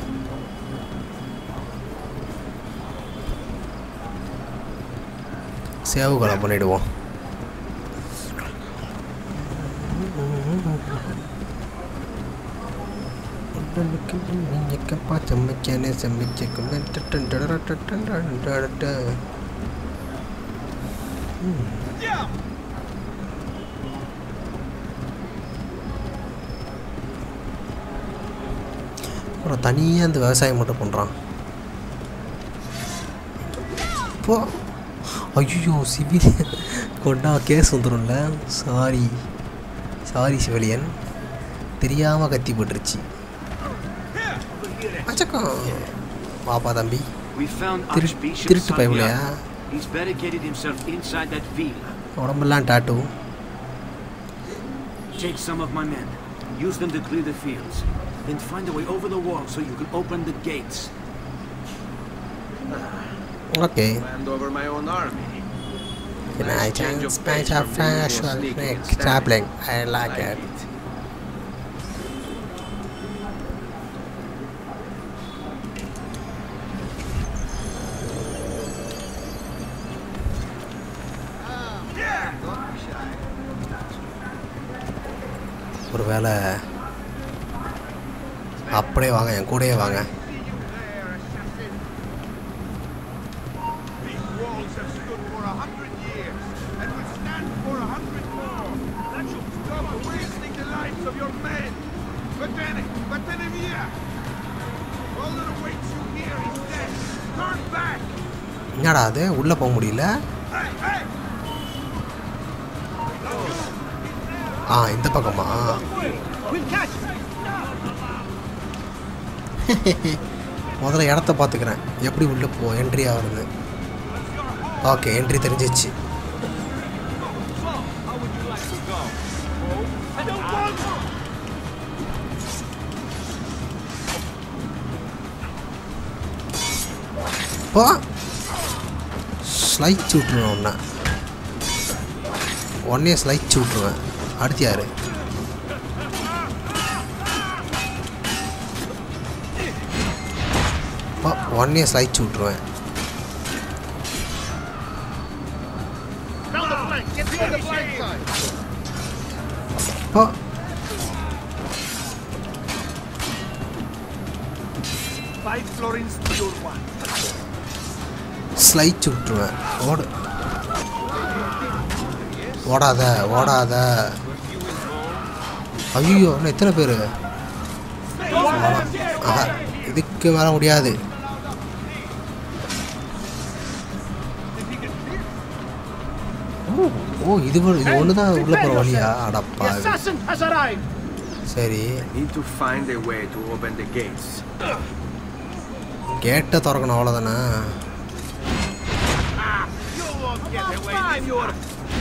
சேவுகளை பண்ணிடுவோம் செம்மிக்கனே செம்மிக்கும் அப்புறம் தனியாக அந்த விவசாயம் மட்டும் பண்ணுறான் போ ஐயோ சிவில் கொண்டா கேஸ் வந்துடும்ல சாரி சாரி சிவிலியன் தெரியாமல் கத்தி போட்டுருச்சு அச்சக்கம் பாப்பா தம்பி We found திரு Archbishop திருட்டு பயவுலையா Santiago. He's barricaded himself inside that field. உடம்பெல்லாம் tattoo Take some of my men. Use them to clear the fields. Then find a way over the wall so you can open the gates. Okay Hand over my own army. Can I change of change pace patch of from being more fashion sneaky and like traveling? I like Like it. it. ஒரு வேளை அப்படியே வாங்க என் கூடயே வாங்க These walls have stood for a hundred years and will stand for a hundred more. That should stop wasting the lives of your men. But then, but then, Evia, all that awaits you here is death. Turn back. என்னடா அது உள்ளே போக முடியல Hey, hey! ஆ இந்த பக்கமா We'll catch him! முதல்ல இடத்த பார்த்துக்கிறேன் எப்படி உள்ளே போ என்ட்ரி ஆகுறது ஓகே என்ட்ரி தெரிஞ்சிச்சு போ ஸ்லைச் விட்ருவேன் உன்னை உடனே ஸ்லைச் விட்ருவேன் அடுத்து யாரு போ உடனே ஸ்லைச் விட்ருவேன் Down the flank! Get you on the flank side! போ Five florins to your one. ஸ்லைச் விட்ருவேன் ஓடு ஓடாத ஓடாத ஐயோ இன்னும் எத்தனை பேர் ஆஹா இதுக்கு மேலே முடியாது ஓ ஓ இது ஒரு- இது ஒன்று தான் உள்ளே போகிற வழியா அடப்பா Assassin has arrived! சரி Need to find a way to open the gates. கேட்டை திறக்கணும் அவ்வளோதானே You won't get away with your...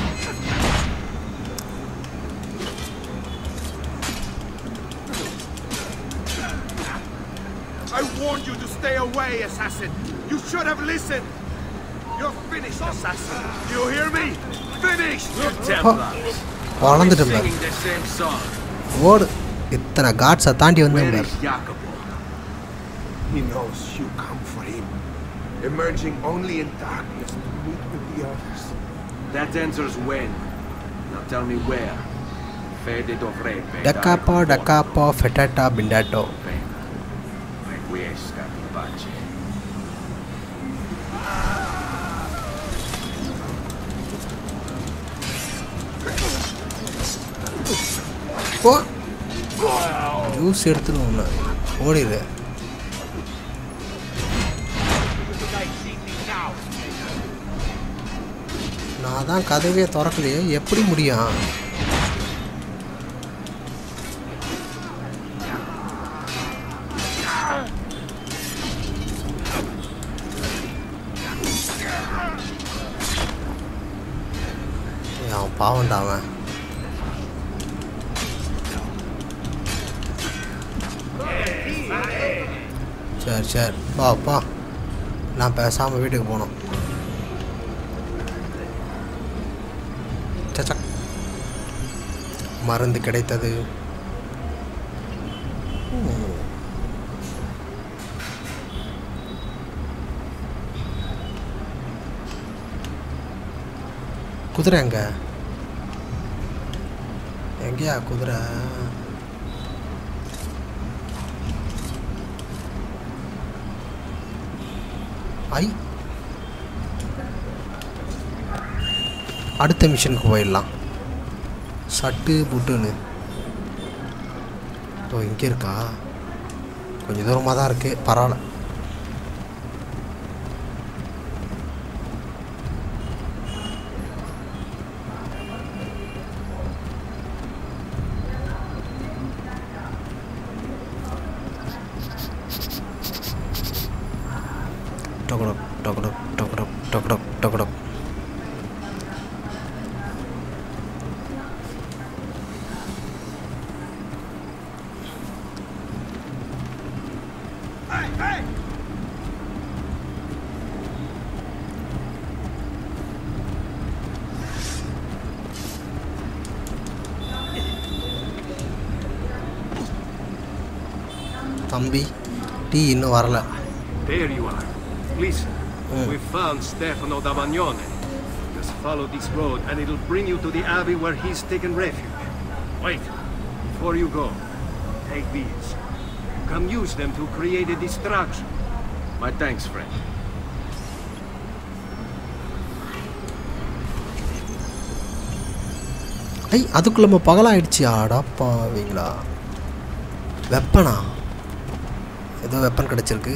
I warned you to stay away, assassin. You should have listened. You're finished, assassin. You hear me? Finished! You Templars. வளர்ந்துட்டேன் பாரு. Singing the same song. ஓடு இத்தனை காட்ஸை தாண்டி வந்தேன் Where பாரு is Jacopo? He knows you come for him, emerging only in darkness to meet with the others. That answers when. Now tell me where. Fede dovrebbe டக்காப்போ dare டக்காப்போ ஃபெட்டாட்டா பிண்டாட்டோ Pena. Requiesca in pace. போ ஜூஸ் எடுத்துருவோம் ஒன்று ஓடிடு நான் தான் கதவே திறக்கலையே எப்படி முடியும் ஏய், அவன் பாவம்டா அவன் சரி சரி வா பா நான் பேசாமல் வீட்டுக்கு போனோம் சச்சக் மருந்து கிடைத்தது ம். குதிரை எங்க எங்கேயா குதிரை ஐ அடுத்த மிஷனுக்கு போயிடலாம் சட்டு புட்டுன்னு ஓ இங்கே இருக்கா கொஞ்சம் தூரமாக தான் இருக்குது பரவாயில்ல டொகடொக் டொகடொக் டொகடொக் டொகடொக் டொகடொக் Hey, hey! தம்பி டீ இன்னும் வரல There you are. Listen, Mm. we found Stefano da Bagnone. Just follow this road and it'll bring you to the abbey where he's taken refuge. Wait, before you go, take these. You can use them to create a distraction. My thanks, friend. ஐ அதுக்குள்ள நம்ம பகலாயிடுச்சு ஆடாப்பாவீங்களா வெப்பனா ஏதோ வெப்பன் கிடச்சிருக்கு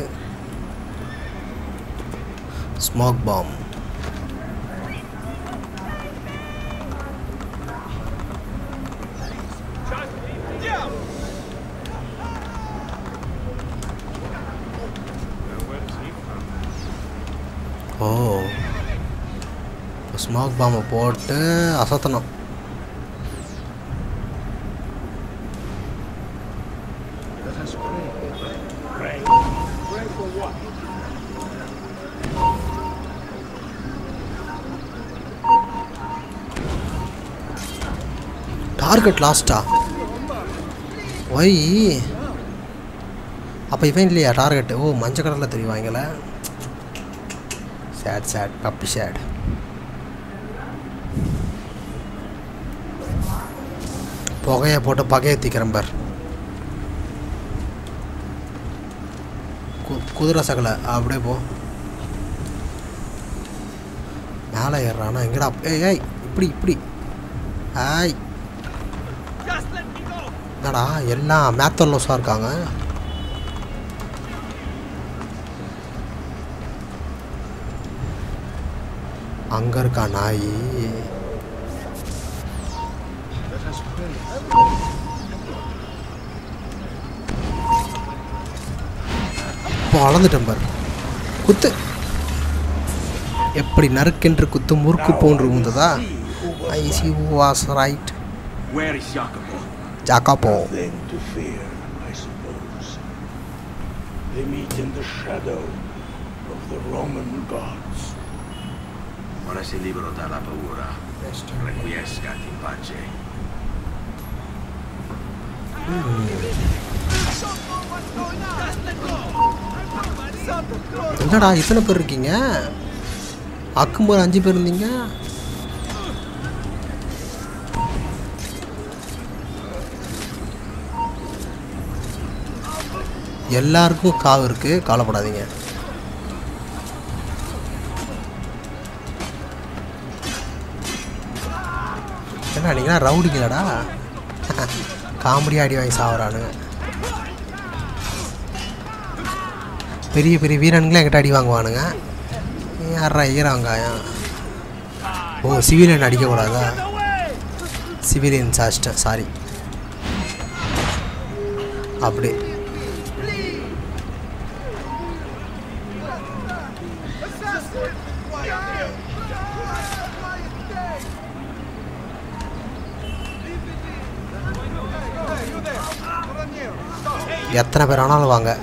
ஸ்மோக் பாம் ஓ ஸ்மோக் பாம்பை போட்டு அசத்தணும் Let us pray. Pray? Pray for what? Target லாஸ்டா ஒய் அப்போ இவன் இல்லையா டார்கெட் ஓ மஞ்சள் கலரில் தெரிவாங்கல சேட் சேட் பப்பி சேட் புகையை போட்டு பகையை தீக்கிறேன் பார் கு- குதிரை சகலை அப்படியே போ மேலே ஏறுறானா எங்கடா ஏய் ஏய் இப்படி இப்படி ஆய் Just let me go! என்னடா எல்லாம் மேத்தல்லோஸாக இருக்காங்க அங்கே இருக்கா நாய் Let us pray. இப்போ வளர்ந்துட்டேன் பாரு குத்து எப்படி நறுக்கென்று குத்து முறுக்கு போன்று இருந்ததா I see was right Where is Jacopo? Jacopo Nothing to fear, I suppose. They meet in the shadow of the Roman gods. Ora sei libero dalla paura. Requiescati in pace. என்னடா இத்தனை பேர் இருக்கீங்க அக்கும்போது அஞ்சு பேர் இருந்தீங்க எல்லாருக்கும் காவு இருக்கு கவலைப்படாதீங்க என்ன நீங்களா ரவுடிங்களாடா காமெடியாக அடி வாங்கி சாவறானுங்க பெரிய பெரிய வீரன்களே என்கிட்ட அடி வாங்குவானுங்க யாரா ஈர வெங்காயம் ஓ சிவிலியன் அடிக்கக்கூடாதா சிவிலியன் சாஸ்டர் சாரி அப்படி எத்தனை பேர் ஆனாலும் வாங்க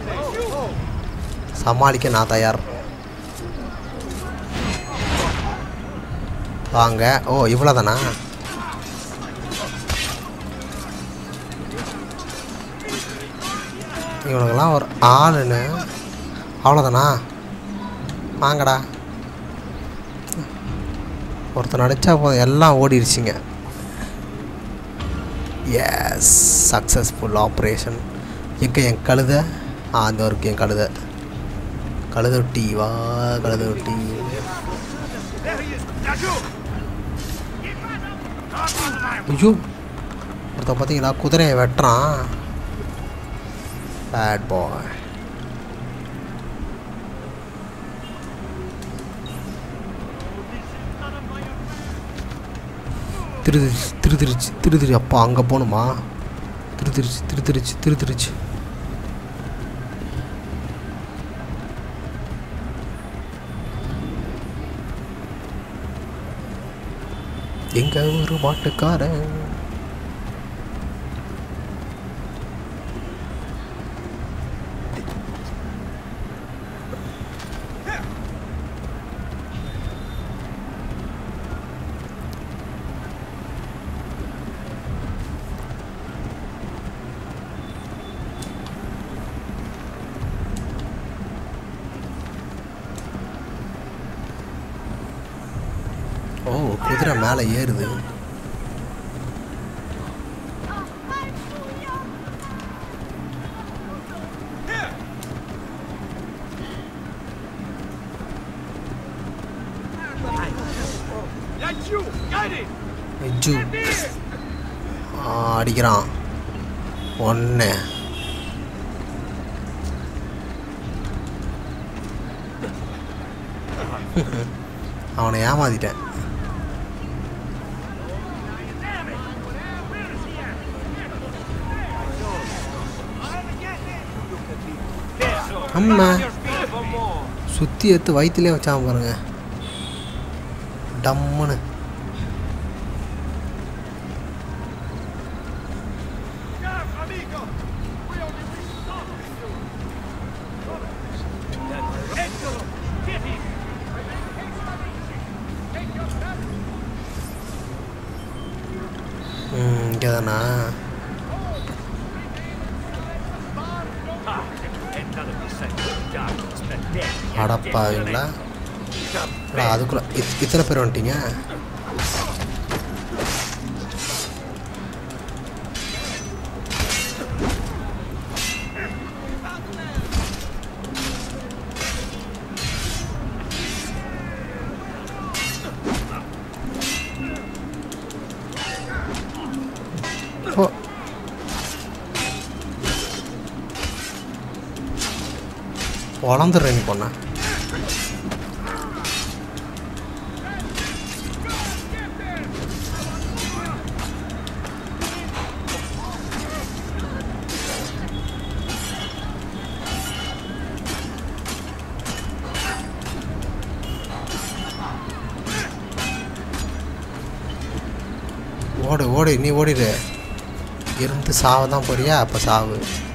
சமாளிக்க நான் தயார் வாங்க ஓ இவ்வளோதானா இவனுங்கெல்லாம் ஒரு ஆளுன்னு அவ்வளோதானா வாங்கடா ஒருத்தன் அடித்தா போதும் எல்லாம் ஓடிடுச்சிங்க எஸ் சக்ஸஸ்ஃபுல் ஆப்ரேஷன் எங்கே என் கழுதை ஆ அந்த இருக்கு என் கழுதை கழுதை ஒட்டி வா கழுதை ஒட்டி There he is! Yaju! ஐயோ ஒருத்தன் பார்த்தீங்களா குதிரையை வெட்டுறான் பேட் பாய் திருதிருச்சு திருதிருச்சு திருதிரு அப்பா அங்கே போகணுமா திருதிருச்சு திருதிருச்சு திருதிருச்சு எங்க ஒரு மாட்டுக்காரன் ஓ குதிரை மேலே ஏறுது Yaju! Get it! எஜ்ஜு ஆ, அடிக்கிறான் ஒன்று அவனை ஏமாத்திட்டேன் அம்மா சுற்றி எடுத்து வயிற்றுலேயே வச்சான் பாருங்க டம்முன்னு amigo! We only wish something to Eccolo! Get him! ம் இங்கே தானா அடப்பாவீங்களா அடா, அதுக்குள்ள இத்- இத்தனை பேர் வந்துட்டீங்க ஓ வளர்ந்துடுறேன் நீ பொண்ணா ஓடு ஓடு நீ ஓடிடு இருந்து சாவ தான் போறியா அப்போ சாவு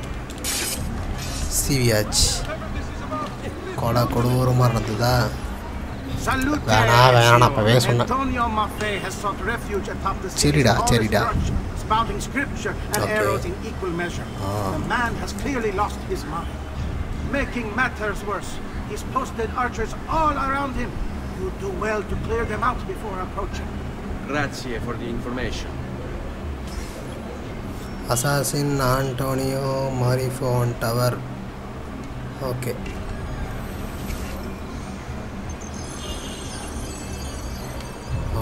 சிவியாச்சு கொலை கொடூரமாக இருந்ததா Salute! வேணாம் வேணாம் அப்போவே சொன்னேன் Antonio Maffei has sought refuge atop the சரிடா, city's சரிடா. tallest church, spouting scripture and Okay. arrows in equal measure. Ah. The man has clearly lost his mind. Making matters worse, he's posted archers all around him. You do well to clear them out before approaching. Grazie for the information. Assassin Antonio மாரிஃபோன் டவர் ஓகே ஓ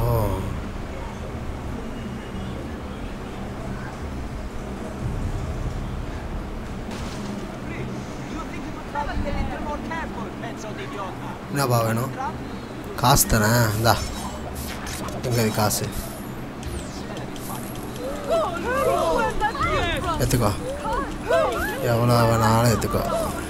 என்னப்பா வேணும் காசு தானே இந்தா எங்கே இது காசு எடுத்துக்கோ எவ்வளோ வேணாலும் எடுத்துக்கோ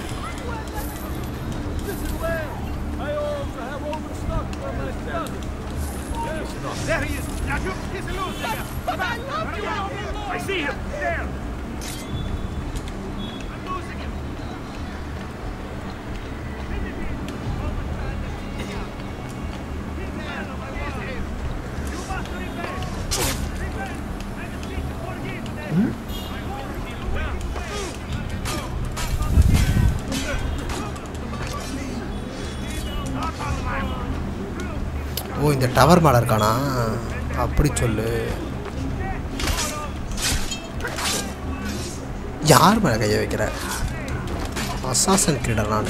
There he is! Yaju! He's losing him! But I love you! I see him! There! I'm losing him! You must revenge! Revenge! And seek forgiveness! ஓ இந்த டவர் மேலே இருக்கானா அப்படி சொல்லு யார் மேலே கையை வைக்கிற அசாசன் கிரீடர் நான்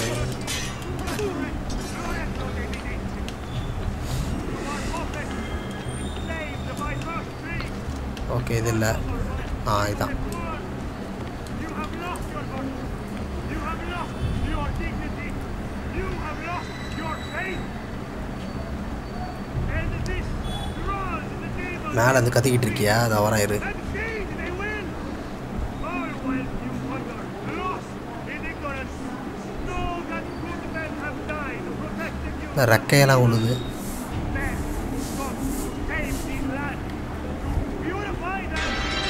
ஓகே இது இல்லை ஆ இதான் You have lost your honor. You have lost your dignity. You have lost your faith. And this draws the devil மேலே இருந்து கத்திக்கிட்டு இருக்கியா அதை வரேன் இரு and gain they will. All while you wander, lost in ignorance. Know that good men have died protecting you. இந்த ரெக்கையெல்லாம் உழுது Men sought to tame these lands, to purify them.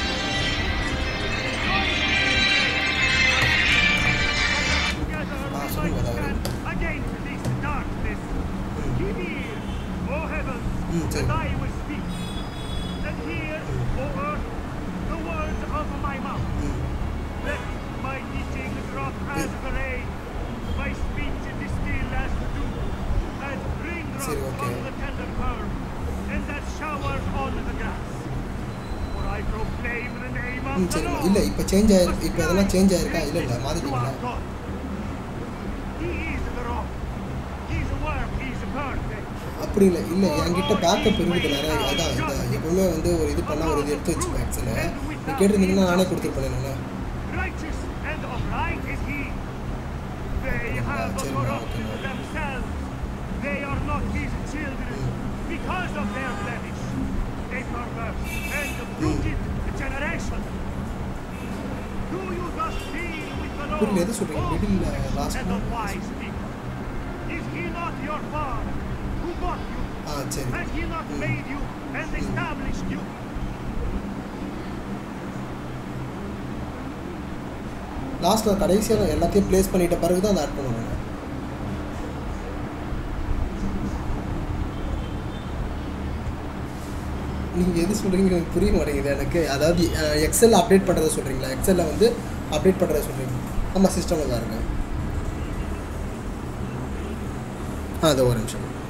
Together we might stand against this darkness. Give ear, O heavens, and I will speak. And hear, O earth, the words of my mouth. Let my teaching drop as the rain, my speech distill as the dew, and raindrops on the tender herb, and as showers on the grass. For I proclaim the name ம் of the சரி Lord. இல்லை இப்போ சேஞ்ச் ஆயிருக்கு இப்போ இதெல்லாம் சேஞ்ச் ஆயிருக்கா இல்லை இல்லை மாற்றிட்டீங்களா He is the rock. His work is perfect. அப்படி இல்லை இல்லை என்கிட்ட பேக்கப் இருக்குது நிறைய அதான் இந்த எப்பவுமே வந்து ஒரு இது பண்ணால் ஒரு இது எடுத்து வச்சுப்பேன் ஆக்சுவலு நீ கேட்டிருந்தீங்கன்னா நானே கொடுத்துருப்பேன் நான் Righteous and upright is he. They have corrupted themselves. They are not his children because of their blemish. A perverse and crooked generation. Do you thus deal with the Lord? புரியல எது சொல்கிறீங்க middle last and unwise people. Is he not your father who got you? ஆ சரி Has he not made you and established you? லாஸ்ட்டில் கடைசியாக எல்லாத்தையும் ப்ளேஸ் பண்ணிட்ட பிறகு தான் அதை ஆட் பண்ணுவாங்க நீங்கள் எது சொல்கிறீங்க எனக்கு புரிய மாட்டேங்குது எனக்கு அதாவது எக்ஸல் அப்டேட் பண்ணுறத சொல்கிறீங்களா எக்ஸலில் வந்து அப்டேட் பண்ணுறத சொல்கிறீங்க ஆமாம் சிஸ்டமில் தான் இருக்கேன் ஆ அது ஒரு நிமிஷம்